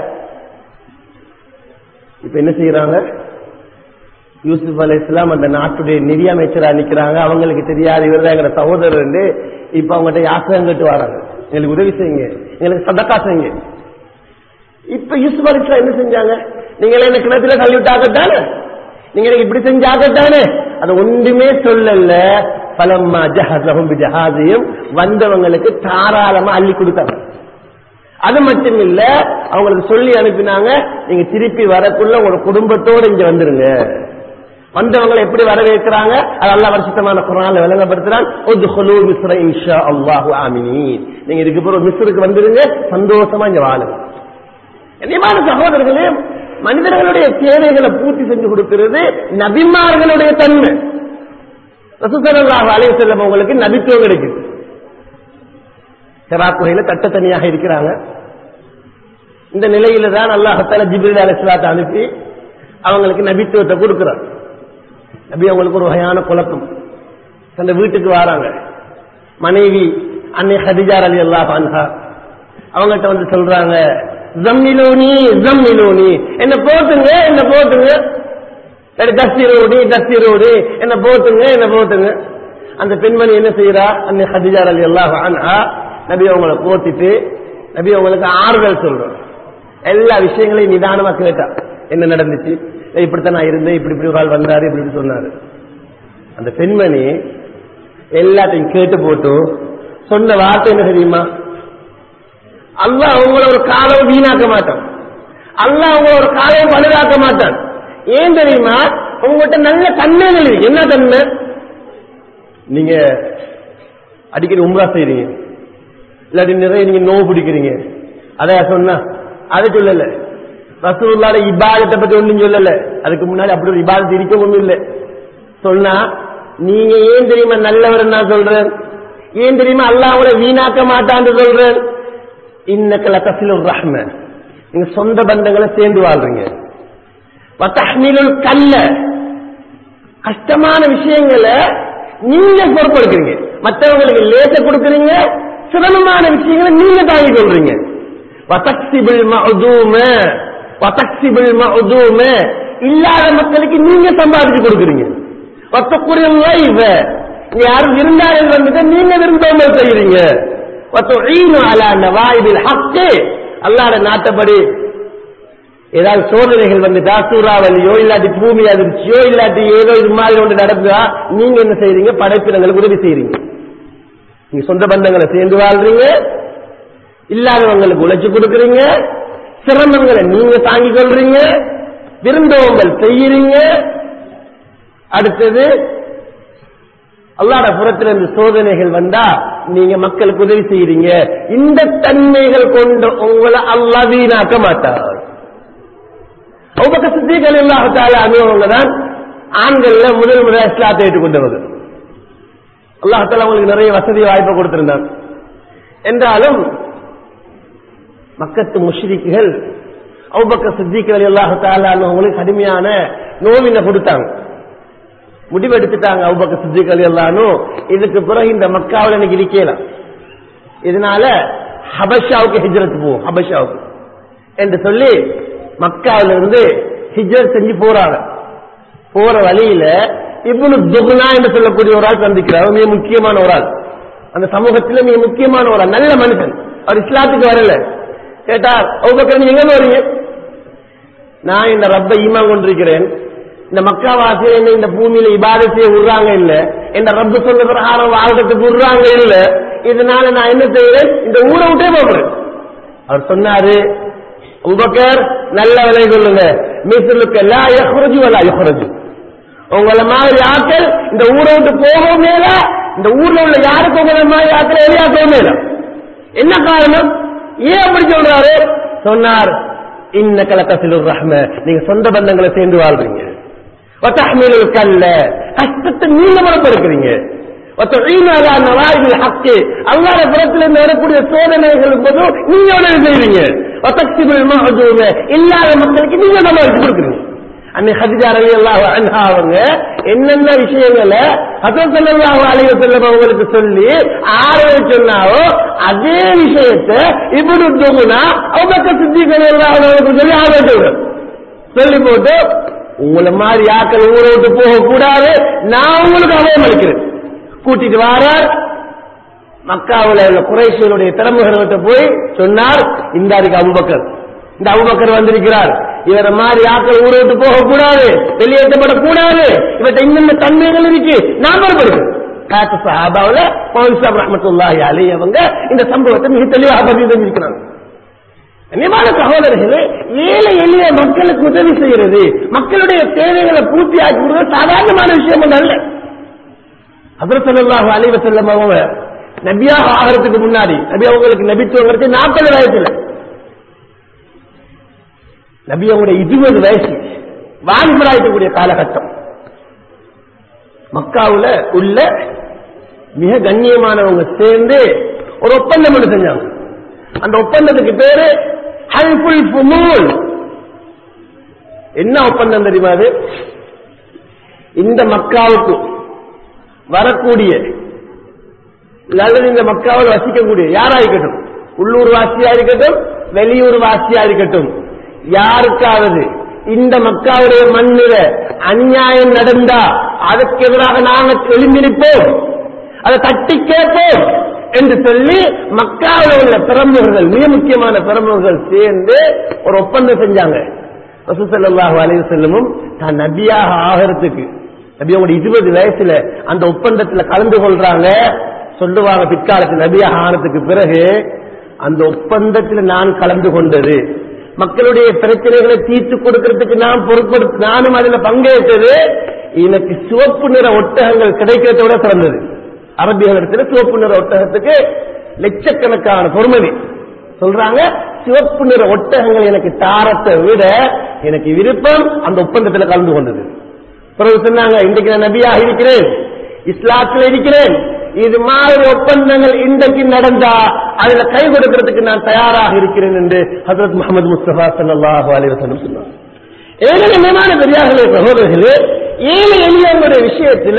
இப்ப என்ன செய்யறாங்க யூசுப் அலி இஸ்லாம் அந்த நாட்டுடைய நிதி அமைச்சரா நிக்கிறாங்க அவங்களுக்கு தெரியாது இவர் தான் எங்க சகோதரர் இப்ப அவங்ககிட்ட யாசகம் கேட்டு வராங்க எங்களுக்கு உதவி செய்யுங்க எங்களுக்கு சதக்கா செய்யுங்க இப்ப யூசுப் அலி இஸ்லாம் என்ன செஞ்சாங்க நீங்க என்ன கிணத்துல தள்ளி விட்டாகத்தானே நீங்க எனக்கு இப்படி செஞ்சாகத்தானே அது ஒன்றுமே சொல்லல பலம்மா ஜஹாசம் ஜஹாசியும் வந்தவங்களுக்கு தாராளமா அள்ளி கொடுத்தாங்க அது மட்டும் இல்ல அவங்களுக்கு சொல்லி அனுப்பினாங்க நீங்க திருப்பி வரக்குள்ள உங்க குடும்பத்தோட இங்க வந்துருங்க வந்தவங்களை எப்படி வரவேற்கிறாங்க அது அல்லா வருஷத்தமான குரான்ல விளங்கப்படுத்துறான் உத்ஹுலு மிஸ்ர இன்ஷா அல்லாஹு ஆமினீன் நீங்க இதுக்கு பிறகு மிஸ்ருக்கு வந்துருங்க சந்தோஷமா இங்க வாழுங்க கண்ணியமான சகோதரர்களே மனிதர்களுடைய தேவைகளை பூர்த்தி செஞ்சு கொடுக்கிறது நபிமார்களுடைய தன்மை ரசூசல்லாஹு அலைஹி வஸல்லம் உங்களுக்கு நபித்துவம் கிடைக்குது ஹெரா குகையில தட்ட தனியாக இருக்கிறாங்க இந்த நிலையில தான் அல்லாஹத்தால ஜிப்ரீல் அலிஸ்லாத்தை அனுப்பி அவங்களுக்கு நபித்துவத்தை கொடுக்கிறார் நபி அவங்களுக்கு ஒரு வகையான குழப்பம் அந்த வீட்டுக்கு வராங்க மனைவி அன்னை ஹதிஜார் அலி அல்லாஹ் அன்ஹா அவங்ககிட்ட வந்து சொல்றாங்க ஜம்மிலோனி ஜம்மிலோனி என்ன போட்டுங்க என்ன போட்டுங்க சரி தஸ்திரோடி தஸ்திரோடி என்ன போட்டுங்க என்ன போட்டுங்க அந்த பெண்மணி என்ன செய்யறா அன்னை ஹதிஜார் அலி அல்லாஹ் அன்ஹா நபி அவங்கள போத்திட்டு நபி அவங்களுக்கு ஆறுதல் சொல்றோம் எல்லா விஷயங்களையும் நிதானமா கேட்டா என்ன நடந்துச்சு இப்படித்தான் நான் இருந்தேன் இப்படி இப்படி ஒரு ஆள் வந்தாரு இப்படி இப்படி சொன்னாரு அந்த பெண்மணி எல்லாத்தையும் கேட்டு போட்டு சொன்ன வார்த்தை என்ன தெரியுமா அல்லாஹ் அவங்கள ஒரு காலம் வீணாக்க மாட்டான் அல்லாஹ் அவங்கள ஒரு காலம் பழுதாக்க மாட்டான் ஏன் தெரியுமா உங்ககிட்ட நல்ல தன்மைகள் இருக்கு என்ன தன்மை நீங்க அடிக்கடி உம்ரா செய்றீங்க இல்லாட்டி நிறைய நீங்க நோவு பிடிக்கிறீங்க அதையா சொன்னா அதை சொல்லல ரசூல்லாட இபாதத்தை பத்தி ஒண்ணும் சொல்லல அதுக்கு முன்னாடி அப்படி ஒரு இபாதத்து இருக்க ஒண்ணும் இல்லை சொன்னா நீங்க ஏன் தெரியுமா நல்லவர் நான் சொல்றேன் ஏன் தெரியுமா அல்லாஹ் அவங்கள வீணாக்க மாட்டான்னு சொல்றேன் இன்னக்கல தசிலுர் ரஹ்ம நீங்க சொந்த பந்தங்களை சேர்ந்து வாழ்றீங்க வத்தஹ்மீலுல் கல்ல கஷ்டமான விஷயங்களை நீங்க பொறுப்பெடுக்கிறீங்க மற்றவங்களுக்கு லேச கொடுக்கறீங்க சிரமமான விஷயங்களை நீங்க தாங்கி கொள்றீங்க வதக்சிபில் மஅதூம வதக்சிபில் மஅதூம இல்லாத மக்களுக்கு நீங்க சம்பாதிச்சு கொடுக்கறீங்க வத்தக்குரியம் லைவ யாரும் விருந்தாளிகள் வந்துட்டு நீங்க விருந்தாமல் செய்யறீங்க வத்துஈனு அலா நவாயிபில் ஹக்கு அல்லாஹ்ட நாட்டப்படி ஏதாவது சோதனைகள் வந்துட்டா சூறாவளியோ இல்லாட்டி பூமி அதிர்ச்சியோ இல்லாட்டி ஏதோ இது மாதிரி ஒன்று நடந்தா நீங்க என்ன செய்றீங்க படைப்பினங்களுக்கு உதவி செய்றீங்க நீங்க சொந்த பந்தங்களை சேர்ந்து வாழ்றீங்க இல்லாதவங்களுக்கு உழைச்சு கொடுக்கறீங்க சிரமங்களை நீங்க தாங்கிக் கொள்றீங்க விருந்தோம்பல் செய்யறீங்க அடுத்தது அல்லாட புறத்தில் இருந்து சோதனைகள் வந்தா நீங்க மக்களுக்கு உதவி செய்யறீங்க இந்த தன்மைகள் கொண்டு உங்களை அல்லா வீணாக்க மாட்டார் அவுபக்க சித்திகள் இல்லாஹால அனுபவங்க தான் ஆண்கள்ல முதல் முதல் இஸ்லாத்தை ஏற்றுக்கொண்டவங்க அல்லாஹால அவங்களுக்கு நிறைய வசதி வாய்ப்பை கொடுத்திருந்தாங்க என்றாலும் மக்கத்து முஷ்ரிக்குகள் அவுபக்க சித்திகள் இல்லாஹால அவங்களுக்கு கடுமையான நோவினை கொடுத்தாங்க முடிவெடுத்துட்டாங்க அவுபக்க சித்திகள் எல்லாரும் இதுக்கு பிறகு இந்த மக்காவில் எனக்கு இருக்கலாம் இதனால ஹபஷாவுக்கு ஹிஜ்ரத் போவோம் ஹபஷாவுக்கு என்று சொல்லி மக்காவில இருந்து ஹிஜ்ரத் செஞ்சு போறாங்க போற வழியில இப்னு துகுனா என்று சொல்லக்கூடிய ஒரு ஆள் சந்திக்கிறார் மிக முக்கியமான ஒரு ஆள் அந்த சமூகத்துல மிக முக்கியமான ஒரு ஆள் நல்ல மனுஷன் அவர் இஸ்லாத்துக்கு வரல கேட்டார் அவுபக்கர் நீங்க எங்க வரீங்க நான் இந்த ரப்ப ஈமா கொண்டிருக்கிறேன் இந்த மக்காவாசியில் என்ன இந்த பூமியில இபாதத்தையே விடுறாங்க இல்ல இந்த ரப்பு சொன்ன பிரகாரம் வாழ்றதுக்கு விடுறாங்க இல்ல இதனால நான் என்ன செய்யறேன் இந்த ஊரை விட்டே போகிறேன் அவர் சொன்னாரு உபக்கர் நல்ல விலை கொள்ளுங்க மீசலுக்கு எல்லா யஹ்ரஜு வலா யஹ்ரஜு உங்களை மாதிரி ஆட்கள் இந்த ஊரை விட்டு போகவும் மேல இந்த ஊர்ல உள்ள யாருக்கு உங்களை மாதிரி ஆட்கள் வெளியாக்கவும் மேல என்ன காரணம் ஏன் அப்படி சொல்றாரு சொன்னார் இன்ன கலக்கசிலுர் ரஹ்ம நீங்க சொந்த பந்தங்களை சேர்ந்து வாழ்றீங்க வத்தஹ்மீலுல் கல்ல கஷ்டத்தை நீங்க மனப்படுக்கிறீங்க அல்லாத புறத்தில் இருந்து வரக்கூடிய சோதனைகள் என்பது நீங்க உதவி செய்வீங்க இல்லாத மக்களுக்கு நீங்க சமாளிச்சு கொடுக்குறீங்க அன்னை ஹதிஜார் அலி அல்லாஹ் அன்ஹா அவங்க என்னென்ன விஷயங்களை ஹசன் சல்லாஹ் அலைய செல்லம் அவங்களுக்கு சொல்லி ஆரோக்கிய சொன்னாவோ அதே விஷயத்தை இப்படி தொகுனா அவங்க சித்திகள் அவங்களுக்கு சொல்லி ஆரோக்கிய சொல்லி போட்டு உங்களை மாதிரி ஆக்கள் ஊரை விட்டு போக கூடாது நான் உங்களுக்கு அபயம் அளிக்கிறேன் கூட்டிட்டு வாரார் மக்காவில் உள்ள குறைசியனுடைய திறமைகிட்ட போய் சொன்னார் இந்த அதுக்கு அபுபக்கர் இந்த அபுபக்கர் வந்திருக்கிறார் இவரை மாதிரி ஆக்கள் ஊரை விட்டு போக கூடாது வெளியேற்றப்படக்கூடாது இவற்றை இன்னும் தன்மைகள் இருக்கு நான் மறுபடியும் காத்து சஹாபாவில் பவுன்சாப் ரஹமத்துல்லாஹி அலி அவங்க இந்த சம்பவத்தை மிக தெளிவாக பதிவு செஞ்சிருக்கிறாங்க கண்ணியமான சகோதரர்களே ஏழை எளிய மக்களுக்கு உதவி செய்யறது மக்களுடைய தேவைகளை பூர்த்தி ஆக்கி சாதாரணமான விஷயம் ஒன்று அல்ல அதரசல்லாஹு அலைவ செல்லம் அவங்க நபியாக ஆகிறதுக்கு முன்னாடி நபி அவங்களுக்கு நபித்துவம் கிடைச்சி நாற்பது வயசுல நபி அவங்களுடைய இருபது வயசு வாலிபராயிக்கக்கூடிய காலகட்டம் மக்காவுல உள்ள மிக கண்ணியமானவங்க சேர்ந்து ஒரு ஒப்பந்தம் ஒண்ணு செஞ்சாங்க அந்த ஒப்பந்தத்துக்கு பேரு ஹல்ஃபுல் ஃபுமூல் என்ன ஒப்பந்தம் தெரியுமா அது இந்த மக்காவுக்கு வரக்கூடிய அல்லது இந்த மக்காவில் வசிக்கக்கூடிய யாரா இருக்கட்டும் உள்ளூர் வாசியா இருக்கட்டும் வெளியூர் வாசியா இருக்கட்டும் யாருக்காவது இந்த மக்காவுடைய மண்ணில அநியாயம் நடந்தா அதுக்கு எதிராக நாங்கள் எழுந்திருப்போம் அதை தட்டி கேட்போம் என்று சொல்லி மக்காவில் உள்ள பிரமுகர்கள் மிக முக்கியமான பிரமுகர்கள் சேர்ந்து ஒரு ஒப்பந்தம் செஞ்சாங்க ரசூசல்லாஹு அலைஹி செல்லமும் தான் நபியாக ஆகிறதுக்கு நபியோட இருபது வயசுல அந்த ஒப்பந்தத்துல கலந்து கொள்றாங்க சொல்லுவாங்க பிற்காலத்தில் நபியாக ஆனதுக்கு பிறகு அந்த ஒப்பந்தத்தில் நான் கலந்து கொண்டது மக்களுடைய பிரச்சனைகளை தீர்த்து கொடுக்கறதுக்கு நான் பொறுப்படுத்த நானும் அதுல பங்கேற்றது எனக்கு சிவப்பு நிற ஒட்டகங்கள் கிடைக்கிறத விட சிறந்தது அரபியர்களிடத்தில் சிவப்பு நிற ஒட்டகத்துக்கு லட்சக்கணக்கான பொறுமதி சொல்றாங்க சிவப்பு நிற ஒட்டகங்கள் எனக்கு தாரத்தை விட எனக்கு விருப்பம் அந்த ஒப்பந்தத்தில் கலந்து கொண்டது பிறகு சொன்னாங்க இன்றைக்கு நான் நபியாக இருக்கிறேன் இஸ்லாத்தில் இருக்கிறேன் இது மாதிரி ஒப்பந்தங்கள் இன்றைக்கு நடந்தா அதுல கை கொடுக்கிறதுக்கு நான் தயாராக இருக்கிறேன் என்று ஹசரத் முகமது முஸ்தபா சல்லாஹு அலிவசனம் சொன்னார் ஏழைமான பெரியார்களே சகோதரர்களே ஏழை எளியவங்களுடைய விஷயத்துல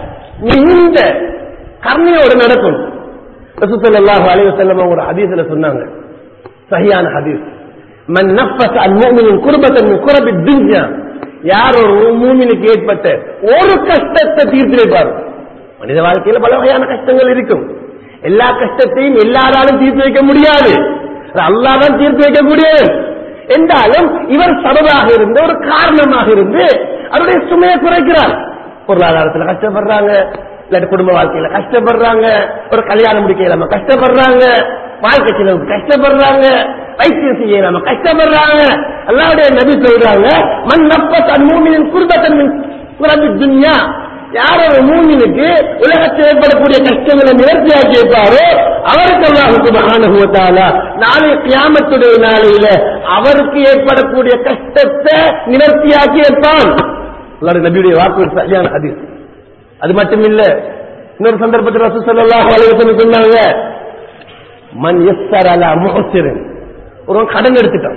மிகுந்த கருணையோடு நடக்கும் ரசூசல்லாஹு அலிவசல்லம் ஒரு ஹதீஸ்ல சொன்னாங்க சரியான ஹதீஸ் மன் நஃபஸ் அன் முஃமினின் குர்பத்தன் மின் குரபி துன்யா யார் ஒரு மூமினுக்கு ஏற்பட்ட ஒரு கஷ்டத்தை தீர்த்து வைப்பார் மனித வாழ்க்கையில பல வகையான கஷ்டங்கள் இருக்கும் எல்லா கஷ்டத்தையும் எல்லாராலும் தீர்த்து வைக்க முடியாது அல்லாதான் தீர்த்து வைக்க முடியாது என்றாலும் இவர் சபபாக இருந்து ஒரு காரணமாக இருந்து அவருடைய சுமையை குறைக்கிறார் பொருளாதாரத்தில் கஷ்டப்படுறாங்க இல்லாட்டி குடும்ப வாழ்க்கையில கஷ்டப்படுறாங்க ஒரு கல்யாணம் முடிக்க இல்லாம கஷ்டப்படுறாங்க வாழ்க்கை செலவுக்கு கஷ்டப்படுறாங்க வைத்தியம் செய்ய இல்லாம கஷ்டப்படுறாங்க அல்லாவுடைய நபி சொல்றாங்க மண் நப்ப தன் மூமினின் குடும்பத்தன்மின் குறைஞ்சு துன்யா யார் ஒரு மூமினுக்கு உலகத்தில் ஏற்படக்கூடிய கஷ்டங்களை நிவர்த்தியாக்கி வைப்பாரோ அவருக்கு அல்லாஹு சுபஹானுவத்தால நாளை கியாமத்துடைய நாளையில அவருக்கு ஏற்படக்கூடிய கஷ்டத்தை நிவர்த்தியாக்கி வைப்பான் அல்லாஹ் நபியுடைய வாக்கு சரியான ஹதீஸ் அது மட்டும் இல்ல இன்னொரு சந்தர்ப்பத்தில் ரசூ ஸல்லல்லாஹு அலைஹி வஸல்லம் சொன்னாங்க மன் யஸ்ஸர அலா முஹ்சிரின் ஒரு கடன் எடுத்துட்டான்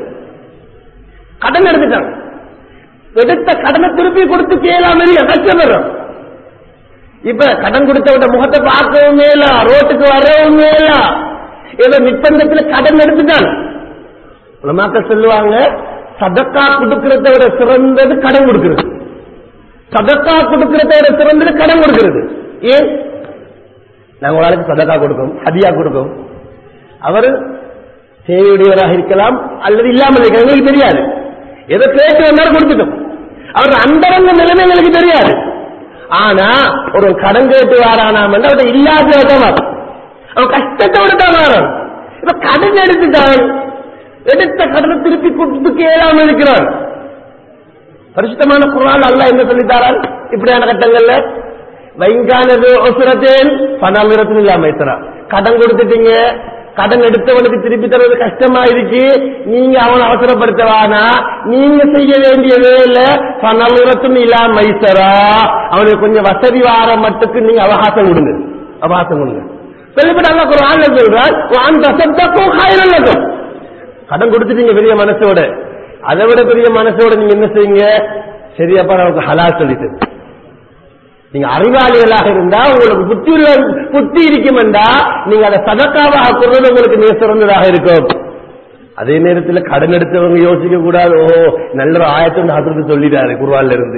கடன் எடுத்துட்டான் எடுத்த கடனை திருப்பி கொடுத்து கேளாம கஷ்டப்படுறான் இப்ப கடன் கொடுத்தவட்ட முகத்தை பார்க்கவும் மேல ரோட்டுக்கு வரவும் மேல ஏதோ நிர்பந்தத்தில் கடன் எடுத்துட்டான் உலமாக்கள் சொல்லுவாங்க சதக்கா கொடுக்கறத விட சிறந்தது கடன் கொடுக்கிறது சதக்கா கொடுக்கறத விட சிறந்தது கடன் கொடுக்கிறது ஏன் நாங்க ஒரு ஆளுக்கு சதக்கா கொடுக்கும் ஹதியா கொடுக்கும் அவர் தேவையுடையவராக இருக்கலாம் அல்லது இல்லாமல் இருக்கலாம் எங்களுக்கு தெரியாது ஏதோ கேட்டு வந்தாலும் கொடுத்துட்டோம் அவர் அந்தரங்க நிலைமை எங்களுக்கு தெரியாது ஆனா ஒரு கடன் கேட்டு வாரானாம் அவர்கிட்ட இல்லாத தான் அவன் கஷ்டத்தோட தான் வாரான் இப்ப கடன் எடுத்துட்டான் எடுத்த கடனை திருப்பி கொடுத்து கேளாம இருக்கிறான் பரிசுத்தமான குரான் அல்ல என்ன சொல்லித்தாரான் இப்படியான கட்டங்கள்ல வைங்கானது ஒசுரத்தேன் பணாமிரத்தில் இல்லாம இருக்கிறான் கடன் கொடுத்துட்டீங்க கடன் எடுத்தவனுக்கு திருப்பி தருவது கஷ்டமா இருக்கு நீங்க அவனை அவசரப்படுத்தவானா நீங்க செய்ய வேண்டிய வேலை பணமுறத்தும் இல்லாம மைசரா அவனுக்கு கொஞ்சம் வசதி வார மட்டுக்கு நீங்க அவகாசம் கொடுங்க அவகாசம் கொடுங்க சொல்லப்பட்ட அல்ல ஒரு ஆள் சொல்றான் அந்த சத்தக்கும் காயிரம் கடன் கொடுத்துட்டீங்க பெரிய மனசோட அதை விட பெரிய மனசோட நீங்க என்ன செய்யுங்க சரியாப்பா நமக்கு ஹலால் சொல்லிட்டு நீங்க அறிவாளிகளாக இருந்தா உங்களுக்கு புத்தி உள்ள புத்தி இருக்குமெண்டா நீங்க அதை சதக்காவாக கொடுறது உங்களுக்கு மிக சிறந்ததாக இருக்கும் அதே நேரத்தில் கடன் எடுத்தவங்க யோசிக்க கூடாது ஓ நல்ல ஒரு ஆயத்தை ஹசரத்து சொல்லிட்டாரு குருவான்ல இருந்து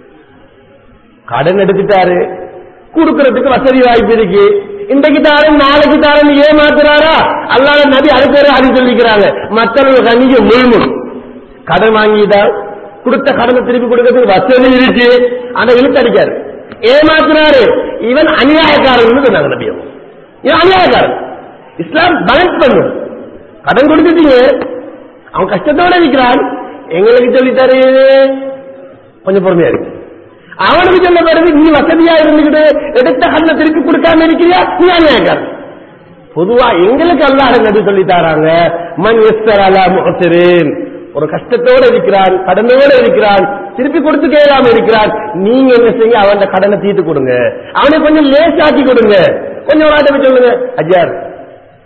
கடன் எடுத்துட்டாரு கொடுக்கறதுக்கு வசதி வாய்ப்பு இருக்கு இன்றைக்கு தாரன் நாளைக்கு தாரன் ஏமாத்துறாரா அல்லாத நபி அடுத்த அது சொல்லிக்கிறாங்க மற்றவர்கள் கணிக முழுமும் கடன் வாங்கிட்டால் கொடுத்த கடனை திருப்பி கொடுக்கறதுக்கு வசதி இருக்கு ஆனா இழுத்து அடிக்காரு ஏமாத்துறாரு இவன் அநியாயக்காரன் சொன்னாங்க நபியம் இவன் அநியாயக்காரன் இஸ்லாம் பேலன்ஸ் பண்ணும் கடன் கொடுத்துட்டீங்க அவன் கஷ்டத்தோட இருக்கிறான் எங்களுக்கு சொல்லித்தாரு கொஞ்சம் பொறுமையா இருக்கு அவனுக்கு சொல்ல பிறகு நீ வசதியா இருந்துகிட்டு எடுத்த கண்ணை திருப்பி கொடுக்காம இருக்கிறியா நீ அநியாயக்காரன் பொதுவா எங்களுக்கு அல்லாஹ் நபி சொல்லி தாராங்க மன் எஸ்தர் அலா முகசிரேன் ஒரு கஷ்டத்தோட இருக்கிறான் கடனோட இருக்கிறான் திருப்பி கொடுத்து கேளாம இருக்கிறான் நீங்க என்ன செய்யுங்க அவன் கடனை தீர்த்து கொடுங்க அவனை கொஞ்சம் லேசாக்கி கொடுங்க கொஞ்சம் ஒரு ஆட்டை சொல்லுங்க அஜார்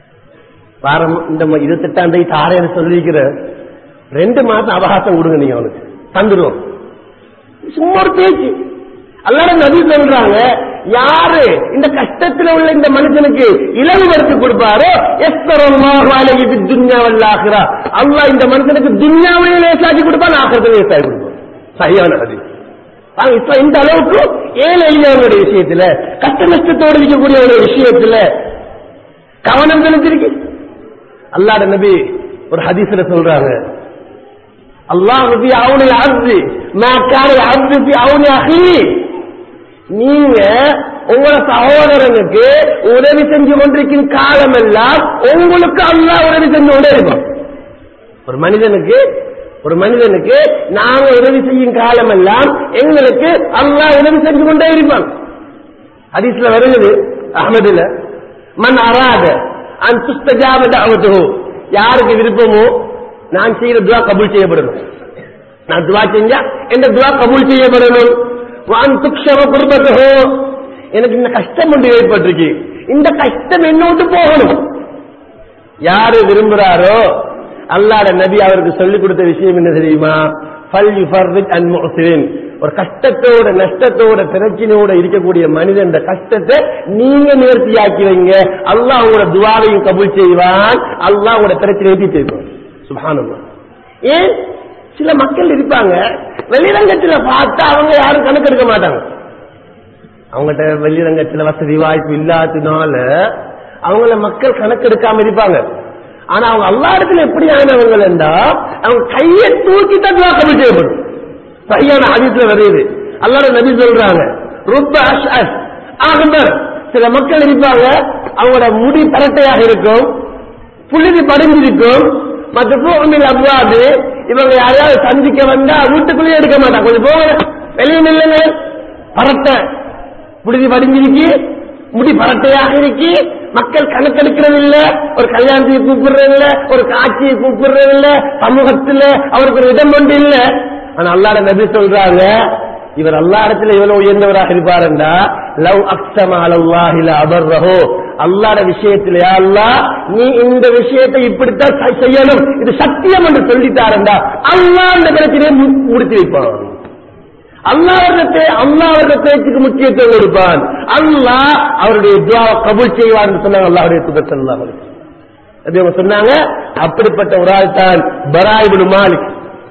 வாரம் இந்த ம- இருபத்தெட்டாம் தேதி தாரேன்னு சொல்லியிருக்கிற ரெண்டு மாசம் அவகாசம் கொடுங்க நீங்க அவனுக்கு தந்துருவோம் சும்மா ஒரு பேச்சு அல்லாட நபி சொல்றாங்க யாரு இந்த கஷ்டத்துல உள்ள இந்த மனுஷனுக்கு இலவு வறுத்து கொடுப்பாரோ எஸ்வரமாக துன்யாவல்லாகிறா அல்லாஹ் இந்த மனுஷனுக்கு துன்யாவையும் லேசாக்கி கொடுப்பான் ஆக்கிறதும் லேசாக்கி கொடுப்பான் சரியான நபி ஆனா இப்ப இந்த அளவுக்கு ஏழை எளியவங்களுடைய விஷயத்துல கஷ்ட நஷ்டத்தோடு இருக்கக்கூடிய ஒரு விஷயத்துல கவனம் செலுத்திருக்கு அல்லாட நபி ஒரு ஹதீஸ்ல சொல்றாங்க அல்லாஹ் في عون العبد ما كان العبد في عون اخيه நீங்க உங்களோட சகோதரனுக்கு உதவி செஞ்சு கொண்டிருக்கும் காலம் எல்லாம் உங்களுக்கு அல்லாஹ் உதவி செஞ்சு கொண்டே இருப்பான் ஒரு மனிதனுக்கு ஒரு மனிதனுக்கு நாங்க உதவி செய்யும் காலம் எல்லாம் எங்களுக்கு அல்லாஹ் உதவி செஞ்சு கொண்டே இருப்பான் ஹதீஸ்ல வருகிறது அஹமதுல மன் அராத அன் துஸ்தஜாப தஅவத்துஹு யாருக்கு விருப்பமோ நான் செய்யற துவா கபூல் செய்யப்படணும் நான் துவா செஞ்சா எந்த துவா கபூல் செய்யப்படணும் வான் துக்ஷம குடும்பத்தோ எனக்கு இந்த கஷ்டம் ஒன்று ஏற்பட்டிருக்கு இந்த கஷ்டம் என்ன விட்டு போகணும் யாரு விரும்புறாரோ அல்லாட நபி அவருக்கு சொல்லிக் கொடுத்த விஷயம் என்ன தெரியுமா ஃபல் யுஃபர்ரிஜ் அன் முஹ்சினின் ஒரு கஷ்டத்தோட நஷ்டத்தோட பிரச்சனையோட இருக்கக்கூடிய மனிதன் கஷ்டத்தை நீங்க நேர்த்தியாக்கி வைங்க அல்லாஹ் உங்களோட துவாவையும் கபூல் செய்வான் அல்லாஹ் உங்களோட பிரச்சனையை தீர்த்து வைப்பான் சுப்ஹானல்லாஹ் ஏன் சில மக்கள் இருப்பாங்க வெளிரங்கத்துல பார்த்தா அவங்க யாரும் கணக்கெடுக்க மாட்டாங்க அவங்ககிட்ட வெளிரங்கத்துல வசதி வாய்ப்பு இல்லாததுனால அவங்கள மக்கள் கணக்கெடுக்காம இருப்பாங்க ஆனா அவங்க எல்லா இடத்துல எப்படியானவங்க என்றா அவங்க கையை தூக்கி தான் துவா கபூல் செய்யப்படும் சரியான ஆதித்துல வருது அல்லாட நபி சொல்றாங்க ரொம்ப அஷ் அஷ் ஆகம்பர் சில மக்கள் இருப்பாங்க அவங்களோட முடி பரட்டையாக இருக்கும் புழுதி படிஞ்சிருக்கும் மற்ற பூமியில் அவ்வாது இவங்க யாரையாவது சந்திக்க வந்தா வீட்டுக்குள்ளேயே எடுக்க மாட்டாங்க கொஞ்சம் போங்க வெளியே நில்லுங்க பரட்டை புழுதி படிஞ்சிருக்கு முடி பரட்டையாக இருக்கு மக்கள் கணக்கெடுக்கிறது இல்ல ஒரு கல்யாணத்துக்கு கூப்பிடுறது இல்ல ஒரு காட்சியை கூப்பிடுறது இல்ல சமூகத்துல அவருக்கு ஒரு இடம் ஒன்று இல்ல ஆனா அல்லாட நபி சொல்றாங்க இவர் அல்லா இடத்துல எவ்வளவு உயர்ந்தவராக இருப்பாருண்டா லவ் அக்ஷம அலல்லாஹில அபர்ரஹோ அல்லாட விஷயத்துல யா அல்லாஹ் நீ இந்த விஷயத்தை இப்படித்தான் செ- செய்யணும் இது சத்தியம் என்று சொல்லித்தாரண்டா அல்லாஹ் இந்த பிரச்சனையை மு- முடித்து வைப்பான் அல்லாஹ் அவരുടെ அல்லாஹ் அவരുടെ பேச்சுக்கு முக்கியத்துவம் கொடுப்பான் அல்லாஹ் அவருடைய துவாவை கபூல் செய்வான் என்று சொன்னாங்க அல்லாஹ்வுடைய தூதர் ஸல்லல்லாஹு அலைஹி வஸல்லம். நபி அவங்க சொன்னாங்க அப்படிப்பட்ட ஒரு ஆள் தான் பராயிபுல் மாலிக்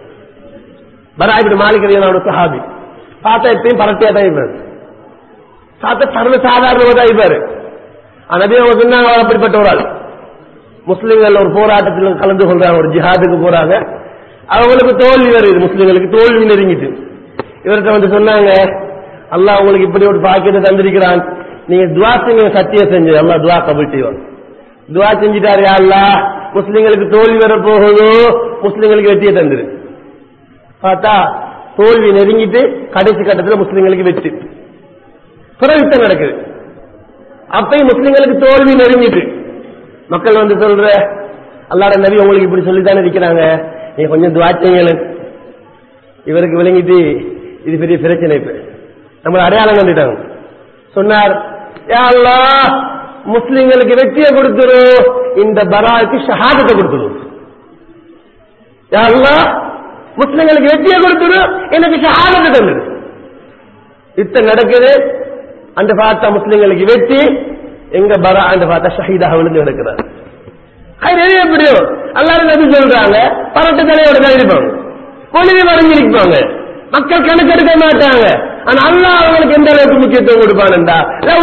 பராயிபுல் மாலிக் ரலியல்லாஹு அன்ஹு சஹாபி பார்த்தா எப்பயும் பரட்டியா தான் இருப்பாரு பார்த்தா சர்வ சாதாரணமா தான் இருப்பாரு ஆனா நபி அவங்க சொன்னாங்க அவர் அப்படிப்பட்ட ஒரு ஆள் முஸ்லிம்கள் ஒரு போராட்டத்தில் கலந்து கொள்றாங்க ஒரு ஜிஹாதுக்கு போறாங்க அவங்களுக்கு தோல்வி வருது முஸ்லிம்களுக்கு தோல்வி நெருங்கிட்டு இவர்கிட்ட வந்து சொன்னாங்க அல்லாஹ் உங்களுக்கு இப்படி ஒரு பாக்கியத்தை தந்திருக்கிறான் நீங்க துவா செஞ்ச சத்தியம் செஞ்சு அல்லாஹ் துவா கபூல் செய்வான் துவா செஞ்சிட்டாரு யா அல்லாஹ் முஸ்லிம்களுக்கு தோல்வி வர போகுதோ முஸ்லிம்களுக்கு வெற்றியை தந்துரு பார்த்தா தோல்வி நெருங்கிட்டு கடைசி கட்டத்தில் முஸ்லிம்களுக்கு வெற்றி புறவிட்டம் நடக்குது அப்பயும் முஸ்லிம்களுக்கு தோல்வி நெருங்கிட்டு மக்கள் வந்து சொல்ற அல்லாட நபி உங்களுக்கு இப்படி சொல்லித்தானே இருக்கிறாங்க நீங்க கொஞ்சம் துவா செய்யுங்களே இவருக்கு விளங்கிட்டு இது பெரிய பிரச்சனை இப்ப நம்ம அடையாளம் கண்டுட்டாங்க சொன்னார் யா அல்லாஹ் முஸ்லிம்களுக்கு வெற்றியை கொடுத்துரு இந்த பராவுக்கு ஷஹாதத்தை கொடுத்துரு யா அல்லாஹ் முஸ்லிம்களுக்கு வெற்றியை கொடுத்துரு எனக்கு ஷஹாதத்தை தந்துரு இத்த நடக்குது அந்த பார்த்தா முஸ்லிம்களுக்கு வெற்றி எங்க பரா அந்த பார்த்தா ஷஹீதாக விழுந்து கிடக்கிறார் அது நிறைய எப்படியோ எல்லாரும் நபி சொல்றாங்க பரட்டு தலையோட தான் இருப்பாங்க பொழுது வரைஞ்சிருப்பாங்க மக்கள் கணக்கெடுக்க மாட்டாங்க ஆனா அல்லாஹ் அவங்களுக்கு எந்த அளவுக்கு முக்கியத்துவம் கொடுப்பான்டா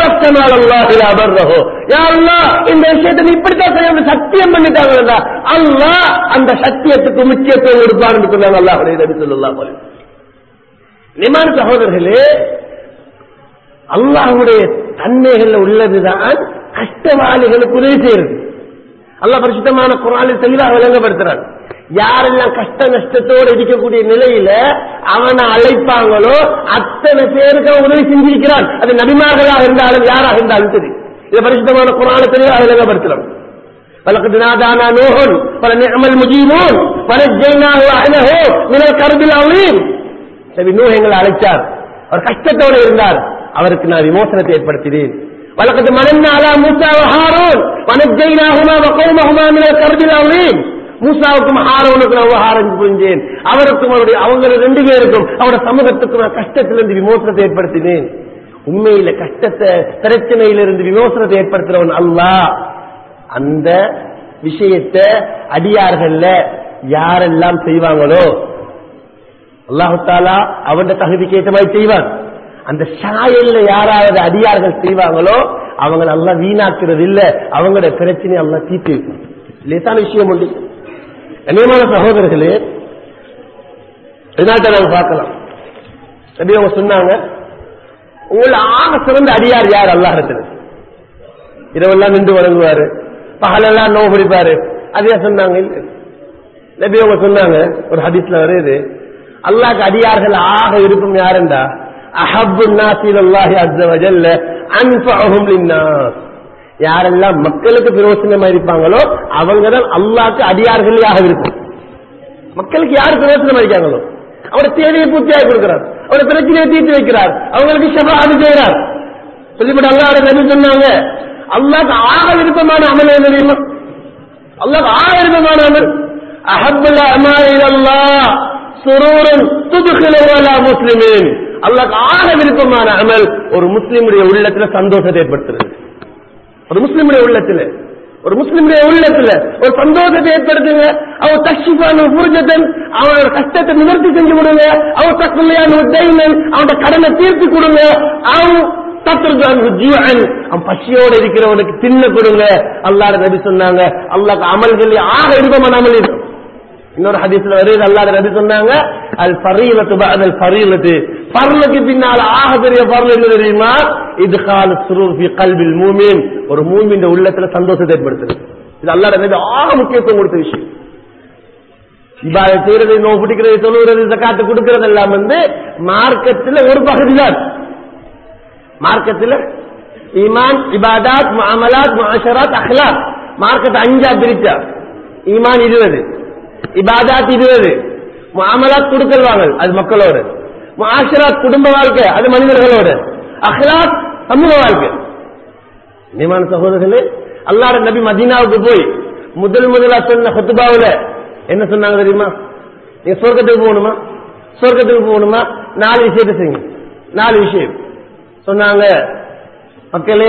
இந்த விஷயத்தை நீ இப்படித்தான் செய்ய சத்தியம் பண்ணிட்டாங்கடா அல்லாஹ் அந்த சத்தியத்துக்கு முக்கியத்துவம் கொடுப்பான்னு சொன்னாங்க அல்லாஹ் நபி சொல்லலாம் நிமான சகோதரர்களே அல்லாஹுடைய தன்மைகள்ல உள்ளதுதான் கஷ்டவாளிகளுக்கு உதவி செய்யறது அல்லாஹ் பரிசுத்தமான குரானில் தெளிவாக விளங்கப்படுத்துறான் யாரெல்லாம் கஷ்ட நஷ்டத்தோடு இருக்கக்கூடிய நிலையில அவனை அழைப்பாங்களோ அத்தனை பேருக்கு அவன் உதவி செஞ்சிருக்கிறான் அது நபிமார்களாக இருந்தாலும் யாராக இருந்தாலும் சரி இதை பரிசுத்தமான குரானை தெளிவாக விளங்கப்படுத்துறான் ولقد نادانا نوح فلنعم المجيبون ونجيناه واهله من الكرب العظيم நபி நூஹ் எங்களை அழைச்சார் அவர் கஷ்டத்தோடு இருந்தார் அவருக்கு நான் விமோசனத்தை ஏற்படுத்தினேன் வழக்கத்து மனன்னா அலா மூசா ஹாரோன் வனஜைனாகுமா வகோமகுமா மினல் கர்பில் அவரீம் மூசாவுக்கும் ஹாரோனுக்கும் நான் உபகாரம் புரிஞ்சேன் அவருக்கும் அவருடைய அவங்க ரெண்டு பேருக்கும் அவருடைய சமூகத்துக்கும் நான் கஷ்டத்திலிருந்து விமோசனத்தை ஏற்படுத்தினேன் உண்மையில கஷ்டத்தை பிரச்சனையிலிருந்து விமோசனத்தை ஏற்படுத்துறவன் அல்லாஹ் அந்த விஷயத்தை அடியார்கள்ல யாரெல்லாம் செய்வாங்களோ அல்லாஹு தாலா அவன் தகுதிக்கு ஏற்ற மாதிரி செய்வான் அந்த சாயல்ல யாராவது அடியார்கள் செய்வாங்களோ அவங்க நல்லா வீணாக்குறது இல்ல அவங்களோட பிரச்சனை அல்லா தீர்த்து வைக்கும் லேசான விஷயம் உண்டு கண்ணியமான சகோதரர்களே இதனால நாங்க பார்க்கலாம் எப்படி அவங்க சொன்னாங்க உங்களை ஆக சிறந்த அடியார் யார் அல்லாஹத்துல இரவெல்லாம் நின்று வழங்குவாரு பகலெல்லாம் நோவு பிடிப்பாரு அதே சொன்னாங்க இல்ல நபி அவங்க சொன்னாங்க ஒரு ஹதீஸ்ல வருது அல்லாஹ்க்கு அடியார்கள் ஆக இருக்கும் யாருண்டா அஹப்பு நாசில் அல்லாஹி அஸ்ஸ வஜல்ல அன்ஃபஅஹும் லின்னாஸ் யாரெல்லாம் மக்களுக்கு பிரயோசனமா இருப்பாங்களோ அவங்க தான் அல்லாஹ்க்கு அடியார்களாக இருக்கும் மக்களுக்கு யார் பிரயோசனமா இருக்காங்களோ அவருடைய தேவையை பூர்த்தியாக கொடுக்கிறார் அவருடைய பிரச்சனையை தீர்த்து வைக்கிறார் அவங்களுக்கு ஷபாது செய்கிறார் சொல்லிவிட்டு அல்லாஹ் நபி சொன்னாங்க அல்லாஹ்க்கு ஆக விருப்பமான அமல் என்ன தெரியுமா அல்லாஹ் ஆக விருப்பமான அமல் அஹப்புல் அமால் இலல்லாஹ் சுரூரன் துதுகிலு அலா முஸ்லிமீன் அல்லாஹ்க்கு ஆக விருப்பமான அமல் ஒரு முஸ்லிமுடைய உள்ளத்துல சந்தோஷத்தை ஏற்படுத்துறது ஒரு முஸ்லிமுடைய உள்ளத்துல ஒரு முஸ்லிமுடைய உள்ளத்துல ஒரு சந்தோஷத்தை ஏற்படுத்துங்க அவர் தஷிபான புரிஜத்தன் அவனோட கஷ்டத்தை நிவர்த்தி செஞ்சு கொடுங்க அவர் தக்குள்ளையான தைமன் அவனோட கடனை தீர்த்து கொடுங்க அவன் தத்துருதான் ஜீவன் அவன் பசியோட இருக்கிறவனுக்கு தின்ன கொடுங்க அல்லாட நபி சொன்னாங்க அல்லாஹ் அமல்கள் ஆக விருப்பமான அமல் இருக்கும் இன்னொரு ஹதீஸ்ல வருது அல்லாஹ் நபி சொன்னாங்க அல் ஃபரீலத்து பஅதல் ஃபரீலத்து ஃபர்லுக்கு பின்னால ஆக பெரிய ஃபர்ல் என்ன தெரியுமா இத்கால் சுரூர் ஃபி கல்பில் மூமின் ஒரு மூமின் உள்ளத்துல சந்தோஷத்தை ஏற்படுத்துது இது அல்லாஹ் நபி ஆக முக்கியத்துவம் கொடுத்த விஷயம் இபாதை செய்யறது நோ பிடிக்கிறது தொழுகிறது ஜக்காத்து கொடுக்கிறது எல்லாம் வந்து மார்க்கத்துல ஒரு பகுதி தான் மார்க்கத்துல ஈமான் இபாதாத் முஅமலாத் முஅஷராத் அஹ்லாக் மார்க்கத்தை அஞ்சா பிரிச்சா ஈமான் இருபது இபாதாத் இருபது முஅமலாத் கொடுக்கல் வாங்கல் அது மக்களோடு முஆஷராத் குடும்ப வாழ்க்கை அது மனிதர்களோடு அஹ்லாக் சமூக வாழ்க்கை நியமான சகோதரர்களே அல்லாட நபி மதீனாவுக்கு போய் முதல் முதலா சொன்ன ஹுத்துபாவுல என்ன சொன்னாங்க தெரியுமா நீங்க சொர்க்கத்துக்கு போகணுமா சொர்க்கத்துக்கு போகணுமா நாலு விஷயத்தை செய்யுங்க நாலு விஷயம் சொன்னாங்க மக்களே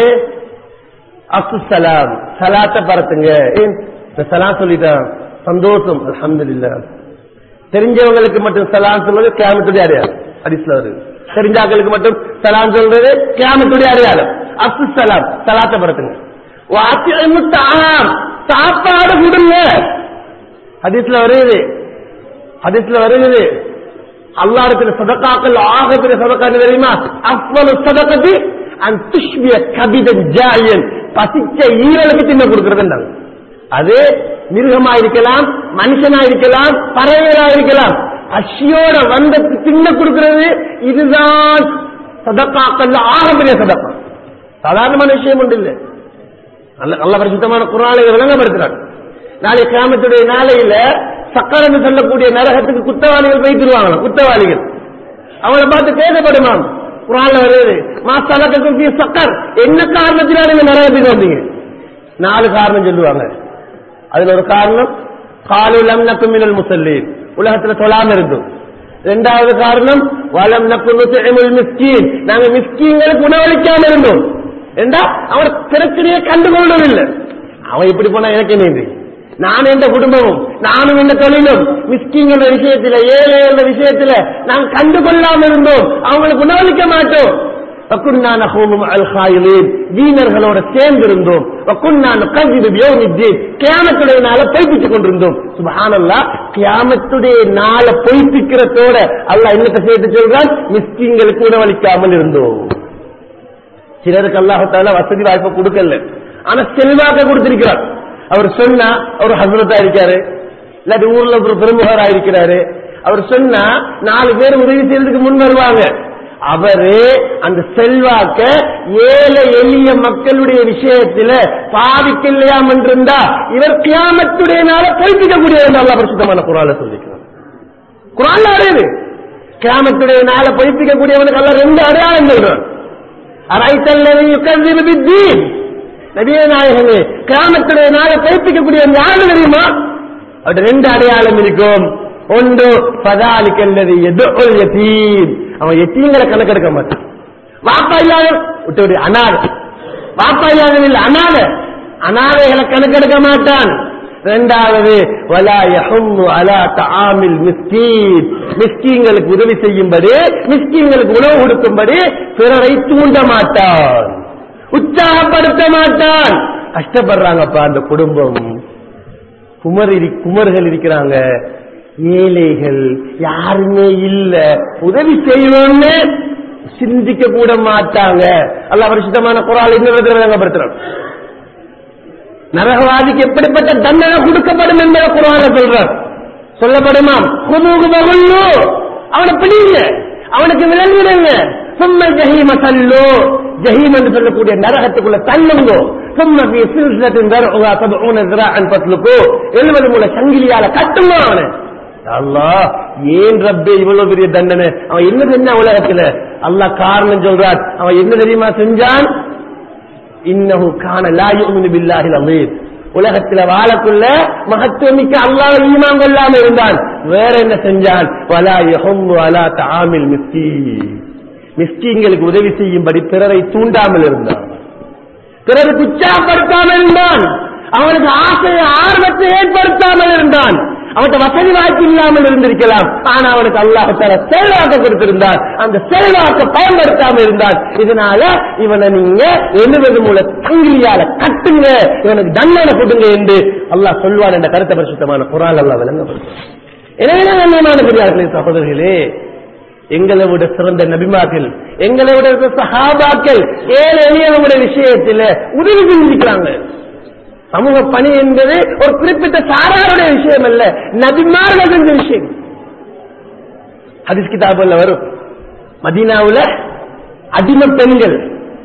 அசு சலாம் சலாத்தை பரத்துங்க ஏன் இந்த சலாம் சொல்லிட்டான் சந்தோஷம் அல்ஹம்துலில்லாஹ் தெரிஞ்சவங்களுக்கு மட்டும் சலாம் சொல்றது கேமத்துடைய அடையாளம் ஹதீஸ்ல வருது தெரிஞ்சாக்களுக்கு மட்டும் சலாம் சொல்றது கேமத்துடைய அடையாளம் அசு சலாம் சலாத்தை பரத்துங்க வாத்தியமு தாம் சாப்பாடு கொடுங்க ஹதீஸ்ல வருது ஹதீஸ்ல வருது அல்லாஹ்வுடைய சதகாக்கள் ஆக பெரிய சதகா என்ன தெரியுமா அஃவலு சதகதி அன் துஷ்பிய கபிதன் ஜாயன் பசிச்ச ஈரலுக்கு தின்ன கொடுக்கறதுன்றாங்க அது மிருகமா இருக்கலாம் மனுஷனா இருக்கலாம் பறவைகளா இருக்கலாம் பசியோட வந்த தின்ன கொடுக்கிறது இதுதான் சதக்காக்கள் ஆக பெரிய சதக்கா சாதாரணமான விஷயம் ஒன்று இல்லை நல்ல நல்ல பரிசுத்தமான குரானை விளங்கப்படுத்துறாங்க நாளை கிராமத்துடைய நாளையில சக்கரம் என்று சொல்லக்கூடிய நரகத்துக்கு குத்தவாளிகள் வைத்திருவாங்களாம் குத்தவாளிகள் அவங்களை பார்த்து கேட்கப்படுமாம் குரான்ல வருது மாசலக்கத்துக்கு சக்கர் என்ன காரணத்தினால நீங்க நரகத்துக்கு வந்தீங்க நாலு காரணம் சொல்லுவாங்க அதுல ஒரு காரணம் காலுலம் நக்குமினல் முசல்லீன் உலகத்துல தொழாம இருந்தோம் இரண்டாவது காரணம் வளம் நக்கு மிஸ்கீன் நாங்க மிஸ்கீன்களுக்கு உணவளிக்காம இருந்தோம் ஏண்டா அவன் பிரச்சனையை கண்டுகொள்ளவில்லை அவன் இப்படி போனா எனக்கு என்ன இது? நான் எந்த குடும்பமும் நானும் எந்த தொழிலும் மிஸ்கிங்கிற விஷயத்துல ஏழை என்ற விஷயத்துல நாங்க கண்டுகொள்ளாம இருந்தோம் அவங்களுக்கு உணவளிக்க மாட்டோம் வக்குன்னா நஹூமும் அல் ஹாயிலீன் வீணர்களோட சேர்ந்து இருந்தோம் வக்குன்னா நுகஜிபு பியௌமித்தீன் கியாமத்துடைய நாளை பொய்ப்பித்துக் கொண்டிருந்தோம் சுபஹானல்லாஹ் கியாமத்துடைய நாளை பொய்ப்பிக்கிறதோட அல்லாஹ் என்னத்தை சேர்த்து சொல்றான் மிஸ்கிங்களுக்கு உணவளிக்காமல் இருந்தோம் சிலருக்கு அல்லாஹால வசதி வாய்ப்பை கொடுக்கல ஆனா செல்வாக்க கொடுத்திருக்கிறார் அவர் சொன்னா அவர் ஹசரத்தா இருக்காரு இல்லாட்டி ஊர்ல ஒரு பிரமுகரா இருக்கிறாரு அவர் சொன்னா நாலு பேர் உதவி செய்யறதுக்கு முன் வருவாங்க அவரு அந்த செல்வாக்க ஏழை எளிய மக்களுடைய விஷயத்துல பாதிக்கலையாம் என்றிருந்தா இவர் கியாமத்துடைய நாள பொய்ப்பிக்கக்கூடிய நல்லா பரிசுத்தமான குரால சொல்லிக்கிறார் குரான்ல அடையுது கியாமத்துடைய நாள பொய்ப்பிக்கக்கூடியவனுக்கு அல்ல ரெண்டு அடையாளம் சொல்றான் அரைத்தல்லவை யுக்கல்விதீன் நபிய நாயகமே கிராமத்துடைய நாளை பொய்ப்பிக்கக்கூடிய யாரு தெரியுமா அவருடைய ரெண்டு அடையாளம் இருக்கும் ஒன்று பதாலிக்கல்லது எது எத்தீம் அவன் எத்தீங்களை கணக்கெடுக்க மாட்டான் வாப்பா இல்லாத விட்டு அனாத வாப்பா இல்லாத அனாத அனாதைகளை கணக்கெடுக்க மாட்டான் இரண்டாவது வலா யஹும்மு அலா தஆமில் மிஸ்கீன் மிஸ்கீன்களுக்கு உதவி செய்யும்படி மிஸ்கீன்களுக்கு உணவு கொடுக்கும்படி பிறரை தூண்ட மாட்டான் உற்சாகப்படுத்த மாட்டான் கஷ்டப்படுறாங்கப்பா அந்த குடும்பம் குமர் இரு- குமர்கள் இருக்கிறாங்க ஏழைகள் யாருமே இல்ல உதவி செய்வோம்னு சிந்திக்க கூட மாட்டாங்க அல்ல பரிசுத்தமான குரால் இன்னொரு விளங்கப்படுத்துறோம் நரகவாதிக்கு எப்படிப்பட்ட தண்டனை கொடுக்கப்படும் என்பதை குரான சொல்றார் சொல்லப்படுமா குமுகு மகுல்லு அவனை பிடிங்க அவனுக்கு விளங்கிடுங்க சும்ம ஜஹீம சல்லு ஜஹீம் என்று சொல்லக்கூடிய நரகத்துக்குள்ள தள்ளுங்கோ சும்ம பி சில்சிலத்தின் தர்உஹா சப்ஊன ذراعًا ஃபஸ்லுகு எழுபது மூல சங்கிலியால கட்டுங்க அவனை அல்லாஹ் ஏன் ரப்பே இவ்வளவு பெரிய தண்டனை அவன் என்ன செஞ்சான் உலகத்துல அல்லாஹ் காரணம் சொல்றான் அவன் என்ன தெரியுமா செஞ்சான் இன்னஹு கான லா யுமினு பில்லாஹில் அலீம் உலகத்துல வாழக்குள்ள மகத்துவமிக்க அல்லாஹ் ஈமான் கொள்ளாம இருந்தான் வேற என்ன செஞ்சான் வலா யஹும்மு அலா தஆமில் மிஸ்கீன் மிஸ்கீன்களுக்கு உதவி செய்யும்படி பிறரை தூண்டாமல் இருந்தான் பிறருக்கு உற்சாகப்படுத்தாமல் இருந்தான் அவனுக்கு ஆசையை ஆர்வத்தை ஏற்படுத்தாமல் இருந்தான் அவன்கிட்ட வசதி வாய்ப்பு இல்லாமல் இருந்திருக்கலாம் ஆனா அவனுக்கு அல்லாஹால செல்வாக்க கொடுத்திருந்தான் அந்த செல்வாக்க பயன்படுத்தாமல் இருந்தான் இதனால இவனை நீங்க எழுவது மூல தங்கிலியால கட்டுங்க இவனுக்கு தண்டனை கொடுங்க என்று அல்லாஹ் சொல்வான் என்ற கருத்தை பரிசுத்தமான குரால் அல்லாஹ் விளங்கப்படுத்தும் எனவே கண்ணியமான பெரியார்களே சகோதரர்களே எங்களை விட சிறந்த நபிமாக்கள் எங்களை விட சிறந்த சஹாபாக்கள் ஏழை எளியவங்களுடைய விஷயத்தில் உதவி செஞ்சுக்கிறாங்க சமூக பணி என்பது ஒரு குறிப்பிட்ட சாராருடைய விஷயம் அல்ல நபிமார்கள் செஞ்ச விஷயம் ஹதீஸ் கிதாபுல வரும் மதீனாவுல அடிமை பெண்கள்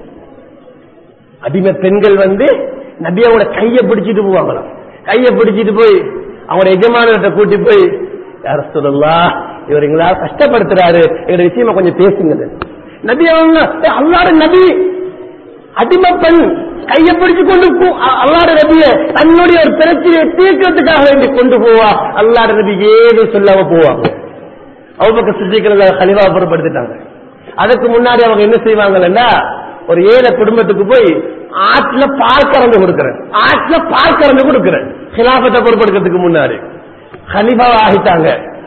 அடிமை பெண்கள் வந்து நபியாவோட கையை பிடிச்சிட்டு போவாங்களாம் கையை பிடிச்சிட்டு போய் அவங்களோட எஜமானர்கிட்ட கூட்டி போய் யார சொல்லலாம் இவர் எங்களா கஷ்டப்படுத்துறாரு எங்க விஷயமா கொஞ்சம் பேசுங்க நபி அவங்க "ஏய், அல்லாட நபி அடிமை பெண் கையை பிடிச்சு கொண்டு போ- அ- அல்லாட நபிய தன்னுடைய ஒரு பிரச்சனையை தீர்க்கிறதுக்காக வேண்டி கொண்டு போவா அல்லாட நபி ஏது சொல்லாம போவாங்க அவங்க சித்திக்கிறத கழிவா புறப்படுத்திட்டாங்க அதுக்கு முன்னாடி அவங்க என்ன செய்வாங்கன்னா ஒரு ஏழை குடும்பத்துக்கு போய் ஆற்றுல பால் கறந்து கொடுக்கிறேன் ஆற்றுல பால் கறந்து கொடுக்கிறேன் கிலாபத்தை பொறுப்படுக்கிறதுக்கு முன்னாடி கலிஃபாவை ஆகிட்டாங்க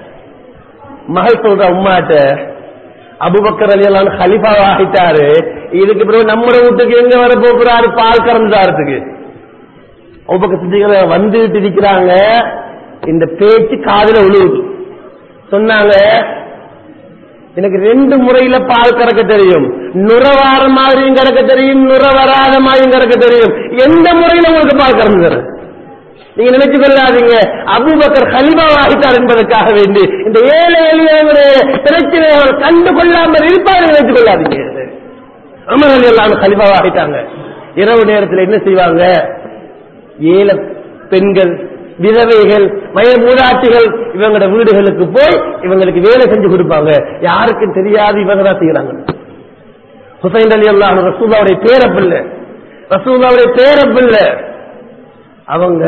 மகள் சொல்ற உம்மாட்ட அபுபக்கர் அலி எல்லாம் ஹலிஃபாவை ஆகிட்டாரு இதுக்கு பிறகு நம்ம வீட்டுக்கு எங்க வர போகிறாரு பால் கறந்தாரத்துக்கு அபுபக்கர் சித்திகளை வந்துட்டு இருக்கிறாங்க இந்த பேச்சு காதுல விழுவுது சொன்னாங்க எனக்கு ரெண்டு முறையில பால் கறக்க தெரியும் நுர வார மாதிரியும் கறக்க தெரியும் நுர வராத மாதிரியும் கறக்க தெரியும் எந்த முறையில உங்களுக்கு பால் கறந்து தரேன் நீங்க நினைச்சு கொள்ளாதீங்க அபூபக்கர் ஹலிபாவாகிட்டார் என்பதற்காக வேண்டி இந்த ஏழை எளியவருடைய பிரச்சனையை கண்டு கொள்ளாமல் இருப்பார் நினைச்சு கொள்ளாதீங்க அமர் அலி எல்லாம் ஹலிபாவாகிட்டாங்க இரவு நேரத்தில் என்ன செய்வாங்க ஏழை பெண்கள் விதவைகள் வய மூதாட்டிகள் இவங்களோட வீடுகளுக்கு போய் இவங்களுக்கு வேலை செஞ்சு கொடுப்பாங்க யாருக்கும் தெரியாது இவங்க தான் செய்யறாங்க ஹுசைன் அலி அல்லாஹ் ரசூல்லாவுடைய பேரப்பிள்ளை ரசூல்லாவுடைய பேரப்பிள்ளை அவங்க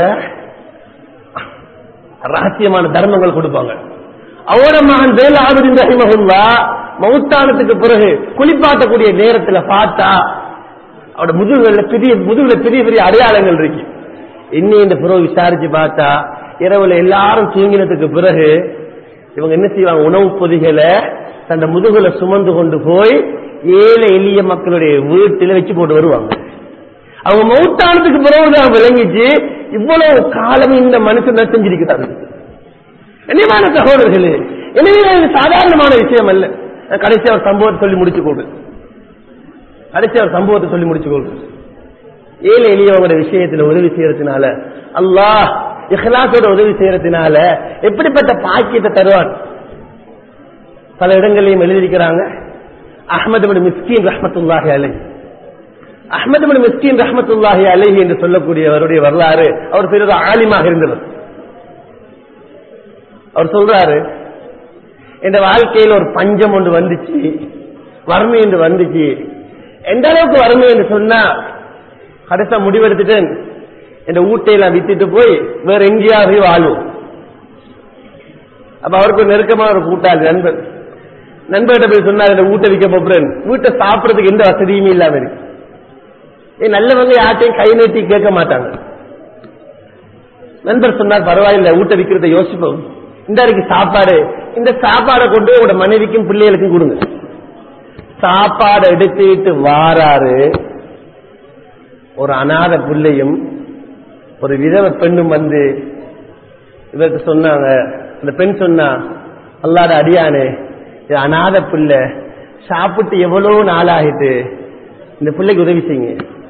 ரகசியமான தர்மங்கள் கொடுப்பாங்க அவரோட மகன் வேல ஆபதின் ரஹிமஹுல்லா மௌத்தானத்துக்கு பிறகு குளிப்பாட்டக்கூடிய நேரத்துல பார்த்தா அவரோட முதுகுல பெரிய முதுகுல பெரிய பெரிய அடையாளங்கள் இருக்கு இன்னும் இந்த பிறகு விசாரிச்சு பார்த்தா இரவுல எல்லாரும் தூங்கினதுக்கு பிறகு இவங்க என்ன செய்வாங்க உணவு பொதிகளை தந்த முதுகுல சுமந்து கொண்டு போய் ஏழை எளிய மக்களுடைய வீட்டில வச்சு போட்டு வருவாங்க அவங்க மௌத்தானத்துக்கு பிறகுதான் விளங்கிச்சு இவ்வளவு காலம் இந்த மனுஷன் தான் செஞ்சிருக்கிறாங்க கண்ணியமான சகோதரர்களே எனவே இது சாதாரணமான விஷயம் அல்ல நான் கடைசி ஒரு சம்பவத்தை சொல்லி முடிச்சு கொடு கடைசி ஒரு சம்பவத்தை சொல்லி முடிச்சு கொடு ஏழை எளியவங்களுடைய விஷயத்துல உதவி செய்யறதுனால அல்லாஹ் இஹ்லாசோட உதவி செய்யறதுனால எப்படிப்பட்ட பாக்கியத்தை தருவான் பல இடங்களையும் எழுதியிருக்கிறாங்க அஹமது பின் மிஸ்கின் ரஹமத்துல்லாஹி அலை அஹமது பின் மிஸ்கின் ரஹமத்துல்லாஹி அலைஹி என்று சொல்லக்கூடியவருடைய வரலாறு அவர் பெரிய ஆலிமாக இருந்தவர் அவர் சொல்றாரு என் வாழ்க்கையில் ஒரு பஞ்சம் ஒன்று வந்துச்சு வறுமை என்று வந்துச்சு எந்த அளவுக்கு வறுமை என்று சொன்னா கடைசா முடிவெடுத்துட்டேன் இந்த ஊட்டையெல்லாம் வித்துட்டு போய் வேற எங்கேயாவது வாழும் அப்ப அவருக்கு ஒரு நெருக்கமான ஒரு கூட்டாளி நண்பர் நண்பர்கிட்ட போய் சொன்னார் இந்த வீட்டை விற்க போறேன் வீட்டை சாப்பிடறதுக்கு எந்த வசதியுமே இல்லாம இருக்கு ஏ நல்லவங்க யார்ட்டையும் கை நீட்டி கேட்க மாட்டாங்க நண்பர் சொன்னார் பரவாயில்ல வீட்டை விற்கிறத யோசிப்போம் இந்த அன்னைக்கு சாப்பாடு இந்த சாப்பாடை கொண்டு உங்களோட மனைவிக்கும் பிள்ளைகளுக்கும் கொடுங்க சாப்பாடை எடுத்துட்டு வாராரு ஒரு அநாத பிள்ளையும் ஒரு விதவ பெண்ணும் வந்து இவருக்கு சொன்னாங்க அந்த பெண் சொன்னா அல்லாத அடியானே இது அநாத பிள்ளை சாப்பிட்டு எவ்வளவு நாள் ஆகிட்டு இந்த பிள்ளைக்கு உதவி செய்யுங்க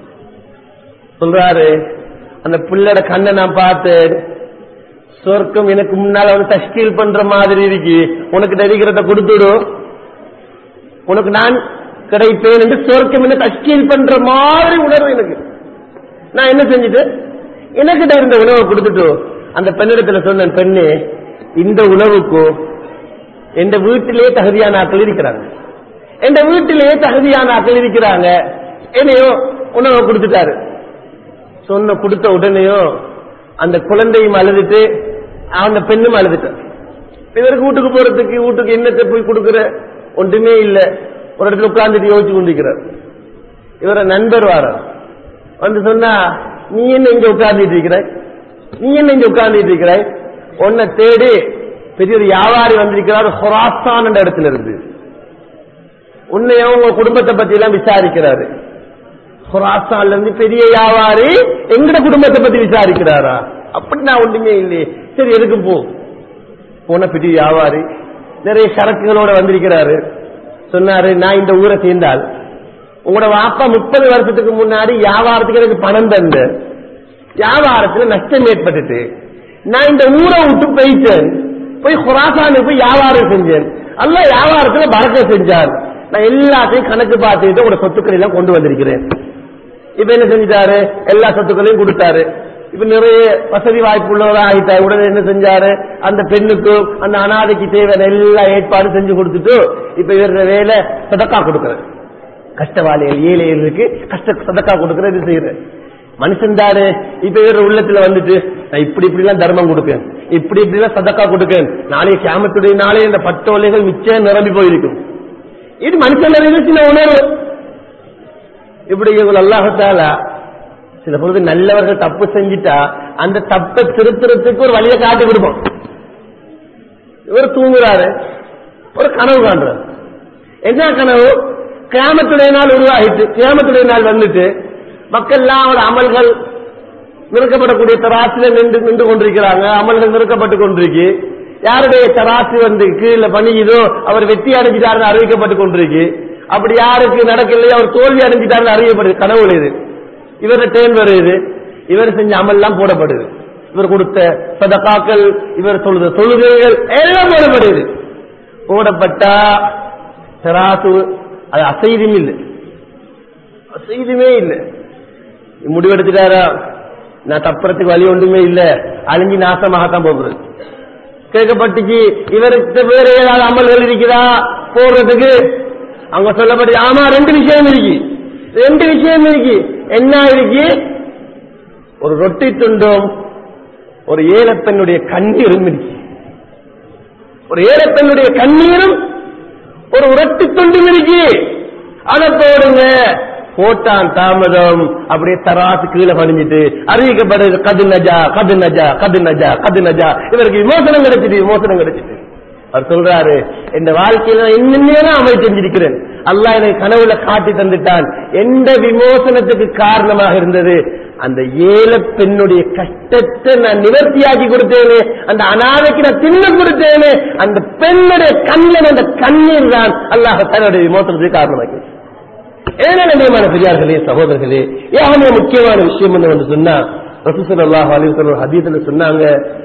சொல்றாரு அந்த பிள்ளையோட கண்ணை நான் பார்த்தேன் சொர்க்கம் எனக்கு முன்னால வந்து தஷ்கீல் பண்ற மாதிரி இருக்கு உனக்கு தெரிகிறத கொடுத்துடும் உனக்கு நான் கிடைப்பேன் என்று சொர்க்கம் என்ன தஷ்கீல் பண்ற மாதிரி உணர்வு எனக்கு நான் என்ன செஞ்சுட்டேன் எனக்கிட்ட இருந்த உணவை கொடுத்துட்டு அந்த பெண்ணிடத்துல சொன்னேன் பெண்ணு இந்த உணவுக்கு எந்த வீட்டிலே தகுதியான ஆட்கள் இருக்கிறாங்க எந்த வீட்டிலே தகுதியான ஆட்கள் இருக்கிறாங்க என்னையோ உணவை கொடுத்துட்டாரு சொன்ன கொடுத்த உடனேயோ அந்த குழந்தையும் அழுதுட்டு அந்த பெண்ணும் அழுதுட்டார் இவருக்கு வீட்டுக்கு போறதுக்கு வீட்டுக்கு என்னத்தை போய் கொடுக்கிற ஒன்றுமே இல்ல ஒரு இடத்துல உட்கார்ந்துட்டு யோசிச்சு கொண்டிருக்கிறார் இவர நண்பர் வாரார் வந்து சொன்னா நீ என்ன இங்க உட்கார்ந்துட்டு இருக்கிறாய் நீ என்ன இங்க உட்கார்ந்துட்டு இருக்கிறாய் உன்னை தேடி பெரிய ஒரு வியாபாரி வந்திருக்கிறார் ஹொராஸ்தான் என்ற இடத்துல இருந்து உன்னையும் உங்க குடும்பத்தை பத்தி எல்லாம் விசாரிக்கிறாரு ஹொராஸ்தான்ல இருந்து பெரிய வியாபாரி எங்கட குடும்பத்தை பத்தி விசாரிக்கிறாரா அப்படி நான் ஒண்ணுமே இல்லையே சரி எதுக்கு போ போன பெரிய வியாபாரி நிறைய சரக்குகளோட வந்திருக்கிறாரு சொன்னாரு நான் இந்த ஊரை சேர்ந்தால் உங்களோட வாப்பா முப்பது வருஷத்துக்கு முன்னாடி வியாபாரத்துக்கு எனக்கு பணம் தந்து வியாபாரத்துல நஷ்டம் ஏற்பட்டுட்டு நான் இந்த ஊரை விட்டு போயிட்டேன் போய் குராசானுக்கு போய் வியாபாரம் செஞ்சேன் அல்ல வியாபாரத்துல பறக்க செஞ்சார் நான் எல்லாத்தையும் கணக்கு பார்த்துட்டு உங்களோட சொத்துக்களை எல்லாம் கொண்டு வந்திருக்கிறேன் இப்ப என்ன செஞ்சிட்டாரு எல்லா சொத்துக்களையும் கொடுத்தாரு இப்ப நிறைய வசதி வாய்ப்பு உள்ளவரா ஆகிட்டாரு உடனே என்ன செஞ்சாரு அந்த பெண்ணுக்கும் அந்த அனாதைக்கு தேவையான எல்லா ஏற்பாடும் செஞ்சு கொடுத்துட்டு இப்ப இவர வேலை சதக்கா கொடுக்கறது கஷ்டவாளிகள் ஏழைகளுக்கு கஷ்ட சதக்கா கொடுக்கறது செய்யற மனுஷன் தாரு இப்ப இவர உள்ளத்துல வந்துட்டு நான் இப்படி இப்படி எல்லாம் தர்மம் கொடுக்கேன் இப்படி இப்படி எல்லாம் சதக்கா கொடுக்கேன் நாளைய கேமத்துடைய நாளே இந்த பட்டோலைகள் மிச்சம் நிரம்பி போயிருக்கும் இது மனுஷன் சின்ன உணர்வு இப்படி இவங்க அல்லாஹத்தால சில பொழுது நல்லவர்கள் தப்பு செஞ்சிட்டா அந்த தப்பை திருத்துறதுக்கு ஒரு வழியை காட்டி கொடுப்போம் இவர் தூங்குறாரு ஒரு கனவு காண்றாரு என்ன கனவு கிராமத்துடைய நாள் உருவாகிட்டு கிராமத்துடைய நாள் வந்துட்டு மக்கள்லாம் அவர் அமல்கள் நிறுக்கப்படக்கூடிய தராசில நின்று நின்று கொண்டிருக்கிறாங்க அமல்கள் நிறுக்கப்பட்டு கொண்டிருக்கு யாருடைய தராசு வந்து கீழே பணியுதோ அவர் வெற்றி அடைஞ்சிட்டாருன்னு அறிவிக்கப்பட்டு கொண்டிருக்கு அப்படி யாருக்கு நடக்கலையோ அவர் தோல்வி அடைஞ்சிட்டாருன்னு அறியப்படுது கனவுல இது இவர டேன் வருது இவர் செஞ்ச அமல்லாம் போடப்படுது இவர் கொடுத்த சதகாக்கள் இவர் சொல்லுத தொழுகைகள் எல்லாம் போடப்படுது போடப்பட்டா தராசு அது அசைதும் இல்லை அசைதுமே இல்லை முடிவெடுத்துட்டாரா நான் தப்புறதுக்கு வழி ஒன்றுமே இல்ல அழிஞ்சு நாசமாகத்தான் போகிறது கேட்கப்பட்டுச்சு இவருக்கு வேற ஏதாவது அமல்கள் இருக்குதா போடுறதுக்கு அவங்க சொல்லப்பட்டு ஆமா ரெண்டு விஷயம் இருக்கு ரெண்டு விஷயம் இருக்கு என்ன இருக்கு ஒரு ரொட்டி துண்டும் ஒரு ஏலப்பெண்ணுடைய கண்ணீரும் இருக்கு ஒரு ஏலப்பெண்ணுடைய கண்ணீரும் ஒரு ரொட்டி துண்டும் இருக்கு அதை போடுங்க போட்டான் தாமதம் அப்படியே தராசு கீழே பணிஞ்சிட்டு அறிவிக்கப்படுது கது நஜா கது நஜா கது நஜா கது நஜா இவருக்கு விமோசனம் கிடைச்சிட்டு விமோசனம் கிடைச்சிட்டு அவர் சொல்றாரு இந்த வாழ்க்கையில இன்னுமே அமல் செஞ்சிருக்கிறேன் அல்லாஹ் எனக்கு கனவுல காட்டி தந்துட்டான் எந்த விமோசனத்துக்கு காரணமாக இருந்தது அந்த ஏழை பெண்ணுடைய கஷ்டத்தை நான் நிவர்த்தியாக்கி கொடுத்தேனே அந்த அனாதைக்கு நான் தின்ன கொடுத்தேனே அந்த பெண்ணுடைய கண்ணில் அந்த கண்ணீர் தான் அல்லாஹ் தன்னுடைய விமோசனத்துக்கு காரணமாக்கி ஏன்னா நிலையமான பெரியார்களே சகோதரர்களே ஏன் முக்கியமான விஷயம் என்ன வந்து சொன்னா ரசூசல்லாஹ் அலிவசல் ஹதீத்துல சொன்னாங்க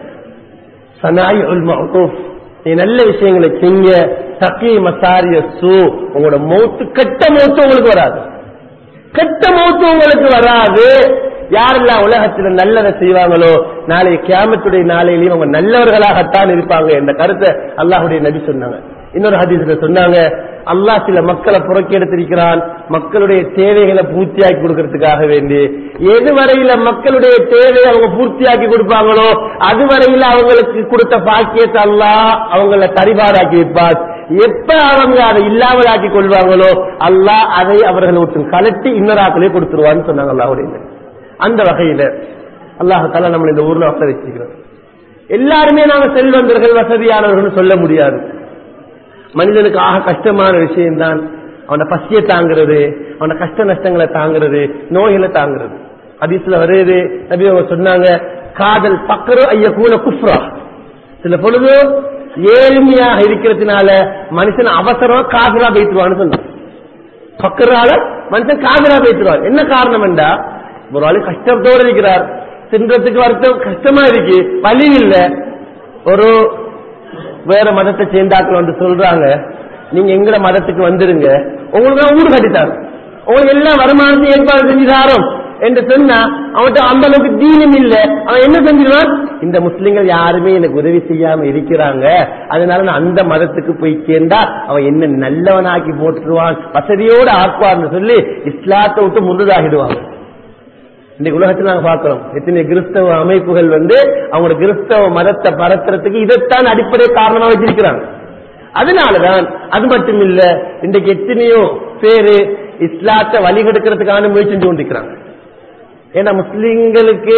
சனாய் உல் மஅரூஃப் நீ நல்ல விஷயங்களை செய்ய தக்கி மசாரிய சூ உங்களோட மௌத்து கெட்ட மௌத்து உங்களுக்கு வராது கெட்ட மௌத்து உங்களுக்கு வராது யாரெல்லாம் உலகத்தில் நல்லதை செய்வாங்களோ நாளை கியாமத்துடைய நாளையிலையும் அவங்க நல்லவர்களாகத்தான் இருப்பாங்க என்ற கருத்தை அல்லாஹுடைய நபி சொன்னாங்க இன்னொரு ஹதீஸ்ல சொன்னாங்க அல்லாஹ் சில மக்களை புறக்கெடுத்திருக்கிறான் மக்களுடைய தேவைகளை பூர்த்தியாக்கி கொடுக்கறதுக்காக வேண்டி எது வரையில மக்களுடைய தேவையை அவங்க பூர்த்தியாக்கி கொடுப்பாங்களோ அது வரையில அவங்களுக்கு கொடுத்த பாக்கியத்தை அல்லாஹ் அவங்கள தரிபாராக்கி வைப்பார் எப்ப அவங்க அதை இல்லாமலாக்கி கொள்வாங்களோ அல்லாஹ் அதை அவர்கள் விட்டு கலட்டி இன்னொராக்களே கொடுத்துருவான்னு சொன்னாங்க அல்லாஹுடைய அந்த வகையில அல்லாஹால நம்மளை இந்த ஊர்ல வசதி வச்சுக்கிறோம் எல்லாருமே நாங்க செல்வந்தர்கள் வசதியானவர்கள் சொல்ல முடியாது மனிதனுக்கு ஆக கஷ்டமான விஷயம்தான் அவன பசியை தாங்கிறது அவன கஷ்ட நஷ்டங்களை தாங்கிறது நோய்களை தாங்கிறது அதிசல வருது நபி அவங்க சொன்னாங்க காதல் பக்கரு ஐய கூட குஃப்ரா சில பொழுது ஏழ்மையாக இருக்கிறதுனால மனுஷன் அவசரம் காதலா பேசுவான்னு சொன்னாங்க பக்கரால மனுஷன் காதலா பேசுவார் என்ன காரணம் என்றா ஒரு ஆளு கஷ்டத்தோடு இருக்கிறார் தின்றதுக்கு வருத்தம் கஷ்டமா இருக்கு வழி இல்ல ஒரு வேற மதத்தை சேர்ந்தாக்கள் வந்து சொல்றாங்க நீங்க எங்கட மதத்துக்கு வந்துருங்க உங்களுக்கு நான் ஊடு கட்டித்தாரு உங்களுக்கு எல்லா வருமானத்தையும் ஏற்பாடு செஞ்சு தாரோம் என்று சொன்னா அவன்கிட்ட அந்த அளவுக்கு தீனம் இல்ல அவன் என்ன செஞ்சிருவான் இந்த முஸ்லிம்கள் யாருமே எனக்கு உதவி செய்யாம இருக்கிறாங்க அதனால நான் அந்த மதத்துக்கு போய் சேர்ந்தா அவன் என்ன நல்லவனாக்கி போட்டுருவான் வசதியோடு ஆக்குவார்னு சொல்லி இஸ்லாத்தை விட்டு முன்னதாகிடுவாங்க இந்த உலகத்தில் நாங்க பார்க்கிறோம் எத்தனை கிறிஸ்தவ அமைப்புகள் வந்து அவங்களோட கிறிஸ்தவ மதத்தை பரத்துறதுக்கு இதைத்தான் அடிப்படை காரணமா வச்சிருக்கிறாங்க அதனாலதான் அது மட்டும் இல்ல இன்றைக்கு எத்தனையோ பேரு இஸ்லாத்தை வழிகெடுக்கிறதுக்கான முயற்சி செஞ்சு கொண்டிருக்கிறாங்க ஏன்னா முஸ்லிம்களுக்கு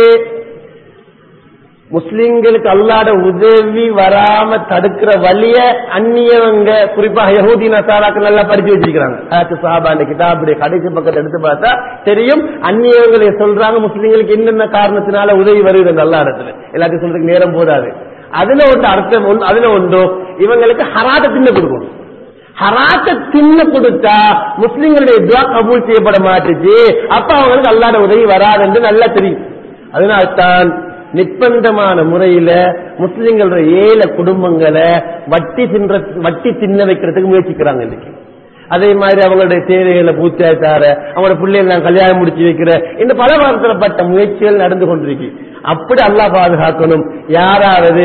முஸ்லிம்களுக்கு அல்லாட உதவி வராம தடுக்கிற வழிய அந்நியவங்க குறிப்பாக யகூதி நசாராக்கள் நல்லா படிச்சு வச்சிருக்காங்க ஆத்து சாபா அந்த கிதாபுடைய கடைசி பக்கத்தை எடுத்து பார்த்தா தெரியும் அந்நியவங்களை சொல்றாங்க முஸ்லிம்களுக்கு என்னென்ன காரணத்தினால உதவி வருது அந்த அல்லா இடத்துல எல்லாத்தையும் சொல்றதுக்கு நேரம் போதாது அதுல ஒன்று அர்த்தம் ஒன்று- அதுல ஒன்று இவங்களுக்கு ஹராட்ட தின்ன கொடுக்கணும் ஹராத்த தின்ன கொடுத்தா முஸ்லிம்களுடைய துவா கபூல் செய்யப்பட மாட்டுச்சு அப்ப அவங்களுக்கு அல்லாட உதவி வராதுன்னு நல்லா தெரியும் அதனால்தான் நிர்பந்தமான முறையில முஸ்லிம்களுடைய ஏழை குடும்பங்களை வட்டி தின்ற வட்டி தின்ன வைக்கிறதுக்கு முயற்சிக்கிறாங்க இன்னைக்கு அதே மாதிரி அவங்களுடைய தேவைகளை பூர்த்தியாக தார அவங்களோட பிள்ளைகளை நான் கல்யாணம் முடிச்சு வைக்கிற இந்த பல வாரத்திலப்பட்ட முயற்சிகள் நடந்து கொண்டிருக்கு அப்படி அல்லாஹ் பாதுகாக்கணும் யாராவது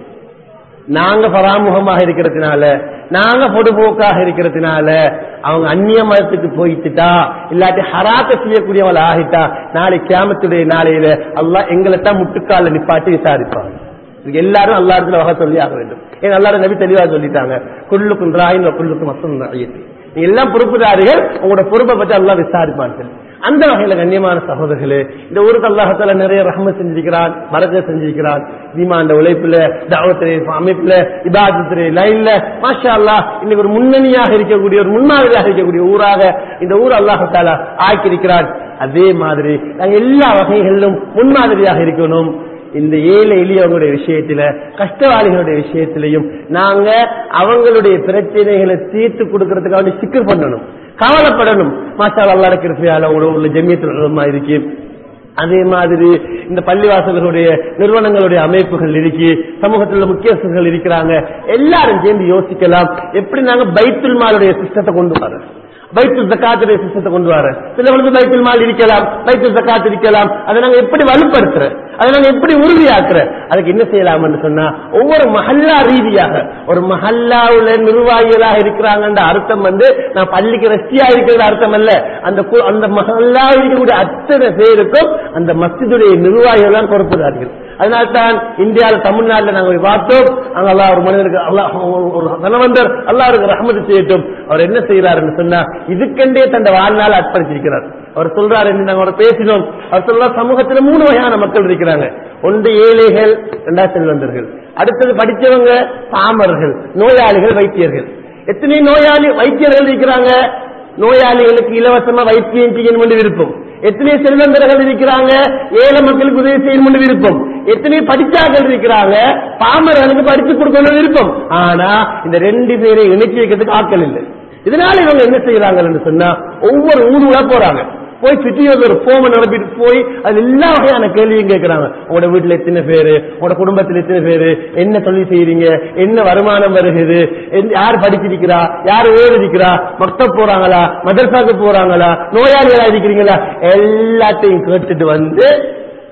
நாங்க பராமுகமாக இருக்கிறதுனால நாங்க பொடுபோக்காக இருக்கிறதுனால அவங்க அந்நிய மதத்துக்கு போயிட்டுட்டா இல்லாட்டி ஹராத்த செய்யக்கூடியவங்கள ஆகிட்டா நாளை கியாமத்துடைய நாளையில அல்லாஹ் எங்களை தான் முட்டுக்கால நிப்பாட்டி விசாரிப்பாங்க இதுக்கு எல்லாரும் அல்லா இடத்துல வகை சொல்லி ஆக வேண்டும் ஏன் அல்லாட நபி தெளிவா சொல்லிட்டாங்க குள்ளுக்கும் ராயின் குள்ளுக்கும் மசம் நீங்க எல்லாம் பொறுப்புதாரிகள் உங்களோட பொறுப்பை பற்றி அல்லாஹ் விசாரிப்பார்கள் அந்த வகையில கண்ணியமான சகோதரர்களே இந்த ஊருக்கு அல்லாஹத்தால நிறைய ரஹம செஞ்சிருக்கிறான் மரத்தை செஞ்சிருக்கிறான் தீமாண்ட உழைப்புல தாவத்திலே அமைப்புல இபாதத்திலே லைன்ல மாஷா அல்லாஹ் இன்னைக்கு ஒரு முன்னணியாக இருக்கக்கூடிய ஒரு முன்மாதிரியாக இருக்கக்கூடிய ஊராக இந்த ஊர் அல்லாஹத்தால ஆக்கியிருக்கிறான் அதே மாதிரி நாங்க எல்லா வகைகளிலும் முன்மாதிரியாக இருக்கணும் இந்த ஏழை எளியவங்களுடைய விஷயத்துல கஷ்டவாளிகளுடைய விஷயத்திலையும் நாங்க அவங்களுடைய பிரச்சனைகளை தீர்த்து கொடுக்கறதுக்காக சிக்கல் பண்ணணும் கவலைப்படணும் மாஷா அல்லா இருக்கிற உள்ள ஜெமியத்தில் இருக்கு அதே மாதிரி இந்த பள்ளிவாசல்களுடைய நிறுவனங்களுடைய அமைப்புகள் இருக்கு சமூகத்தில் முக்கியஸ்தர்கள் இருக்கிறாங்க எல்லாரும் சேர்ந்து யோசிக்கலாம் எப்படி நாங்க பைத்துல் மாலுடைய சிஸ்டத்தை கொண்டு வர பைத்துல் ஜக்காத்துடைய சிஸ்டத்தை கொண்டு வர சிலவங்களுக்கு பைத்துல் மால் இருக்கலாம் பைத்துல் ஜக்காத் இருக்கலாம் அதை நாங்க எப்படி வலுப்படுத்துற அதை நாங்க எப்படி உறுதியாக்குற அதுக்கு என்ன செய்யலாம்னு சொன்னா ஒவ்வொரு மஹல்லா ரீதியாக ஒரு மஹல்லாவுல நிர்வாகிகளாக இருக்கிறாங்கன்ற அர்த்தம் வந்து நான் பள்ளிக்கு ரெஸ்டியா இருக்கிறது அர்த்தம் அல்ல அந்த கு- அந்த மஹல்லா இருக்கக்கூடிய அத்தனை பேருக்கும் அந்த மஸ்ஜிதுடைய நிர்வாகிகள் தான் பொறுப்புதார்கள் அதனால்தான் இந்தியாவில் தமிழ்நாட்டில் நாங்கள் போய் பார்த்தோம் அங்க அல்லாஹ் ஒரு மனிதருக்கு அல்லாஹ் ஒரு தனவந்தர் அல்லாஹ்ருக்கு ரஹமத்து செய்யட்டும் அவர் என்ன செய்யறாருன்னு சொன்னா இதுக்கெண்டே தன் வாழ்நாள் அர்ப்பணிச்சிருக்கிறார் அவர் சொல்றாரு என்று நாங்க அவரை பேசினோம் அவர் சொல்றார் சமூகத்தில் மூணு வகையான மக்கள் இருக்கிறாங்க ஒன்று ஏழைகள் இரண்டாவது செல்வந்தர்கள் அடுத்தது படித்தவங்க பாமர்கள் நோயாளிகள் வைத்தியர்கள் எத்தனை நோயாளி வைத்தியர்கள் இருக்கிறாங்க நோயாளிகளுக்கு இலவசமா வைத்தியம் செய்யணும் என்று விருப்பம் எத்தனை செல்வந்தர்கள் இருக்கிறாங்க ஏழை மக்களுக்கு உதவி செய்யணும் என்று விருப்பம் எத்தனை படிச்சாக்கள் இருக்கிறாங்க பாமரர்களுக்கு படிச்சு கொடுக்கணும் விருப்பம் ஆனா இந்த ரெண்டு பேரை இணைச்சி வைக்கிறதுக்கு ஆட்கள் இல்லை இதனால இவங்க என்ன செய்யறாங்கன்னு சொன்னா ஒவ்வொரு ஊருவா போறாங்க போய் சுற்றி ஒரு போம நிரப்பிட்டு போய் அது எல்லா வகையான கேள்வியும் கேட்கறாங்க உங்களோட வீட்டுல எத்தனை பேரு உங்களோட குடும்பத்துல எத்தனை பேரு என்ன தொழில் செய்யறீங்க என்ன வருமானம் வருகிறது எந்த- யார் படிச்சிருக்கிறா யார் ஓடி இருக்கிறா மக்தப் போறாங்களா மதரசாக்கு போறாங்களா நோயாளிகளா இருக்கிறீங்களா எல்லாத்தையும் கேட்டுட்டு வந்து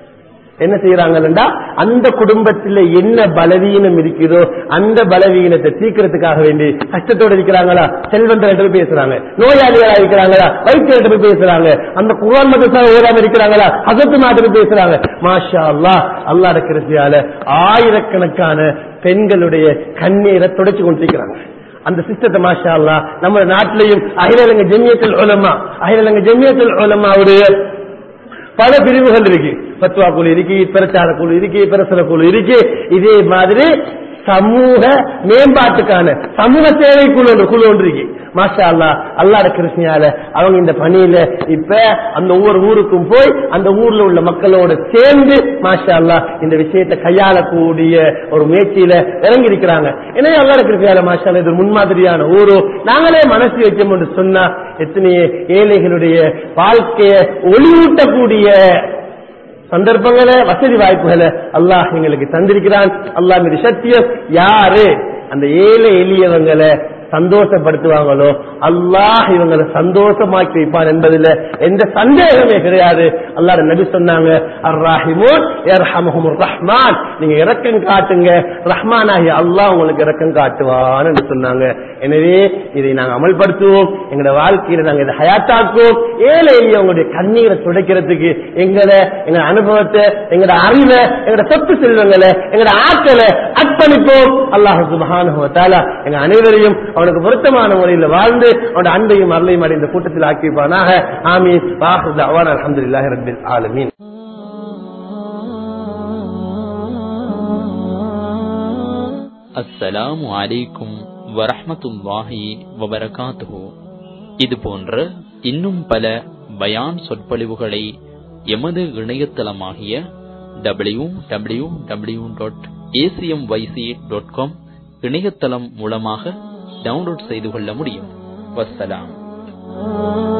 என்ன செய்யறாங்கன்னா அந்த குடும்பத்தில் என்ன பலவீனம் இருக்குதோ அந்த பலவீனத்தை தீர்க்கறதுக்காக வேண்டி கஷ்டத்தோட இருக்கிறாங்களா செல்வந்த போய் பேசுறாங்க நோயாளிகளா இருக்கிறாங்களா வைத்தியர்கிட்ட போய் பேசுறாங்க அந்த குரான் மதரசா ஓதாம இருக்கிறாங்களா அதற்கு மாதிரி பேசுறாங்க மாஷா அல்லா அல்லா கிருசியால ஆயிரக்கணக்கான பெண்களுடைய கண்ணீரை தொடச்சு கொண்டிருக்கிறாங்க அந்த சிஸ்டத்தை மாஷா அல்லா நம்ம நாட்டிலையும் அகிலங்க ஜெமியத்தில் உலமா அகிலங்க ஜெமியத்தில் உலமாவுடைய பல பிரிவுகள் இருக்கு பத்வா குழு இருக்கு பிரச்சார குழு இருக்கு பிரசன குழு இருக்கு இதே மாதிரி சமூக மேம்பாட்டுக்கான சமூக சேவை குழு ஒன்று குழு ஒன்று இருக்கு மாஷா அல்லா அல்லாட கிருஷ்ணியால அவங்க இந்த பணியில இப்ப அந்த ஒவ்வொரு ஊருக்கும் போய் அந்த ஊர்ல உள்ள மக்களோட சேர்ந்து மாஷா அல்லா இந்த விஷயத்தை கையாளக்கூடிய ஒரு முயற்சியில இறங்கி இருக்கிறாங்க எனவே அல்லாட கிருஷ்ணியால மாஷா அல்லா இது முன்மாதிரியான ஊரு நாங்களே மனசு வச்சோம் என்று சொன்னா எத்தனை ஏழைகளுடைய வாழ்க்கைய ஒளியூட்டக்கூடிய சந்தர்ப்பங்களை வசதி வாய்ப்புகளை அல்லாஹ் எங்களுக்கு தந்திருக்கிறான் அல்லாஹ் மீது சத்தியம் யாரு அந்த ஏழை எளியவங்களை சந்தோஷப்படுத்துவாங்களோ அல்லாஹ் இவங்களை சந்தோஷமாக்கி வைப்பான் என்பதில் எந்த சந்தேகமே கிடையாது அல்லாஹ் நபி சொன்னாங்க அர் ராஹிமோன் ரஹ்மான் நீங்க இறக்கம் காட்டுங்க ரஹ்மான் ஆகிய அல்லாஹ் உங்களுக்கு இறக்கம் காட்டுவான் என்று சொன்னாங்க எனவே இதை நாங்கள் அமல்படுத்துவோம் எங்களோட வாழ்க்கையில நாங்கள் இதை ஹயாத்தாக்குவோம் ஏழை எளியவங்களுடைய கண்ணீரை துடைக்கிறதுக்கு எங்களை எங்க அனுபவத்தை எங்களோட அறிவை எங்களோட சொத்து செல்வங்களை எங்களோட ஆற்றலை அர்ப்பணிப்போம் அல்லாஹ் சுபஹானுவத்தால எங்க அனைவரையும் அவனுக்கு பொருத்தமான முறையில் வாழ்ந்து அவனோட அன்பையும் அருளையும் அடைந்த கூட்டத்தில் ஆக்கிப்பானாக ஆமீன் வாஹுத் அவான் அலமதுல்லாஹி ரபில் ஆலமீன் அஸ்ஸலாமு அலைக்கும் வரஹ்மத்துல்லாஹி வபரகாத்துஹு இது போன்ற இன்னும் பல பயான் சொற்பொழிவுகளை எமது இணையதளமாகிய W W W dot ACM YC dot com இணையதளம் மூலமாக டவுன்லோட் செய்து கொள்ள முடியும் வஸ்ஸலாம்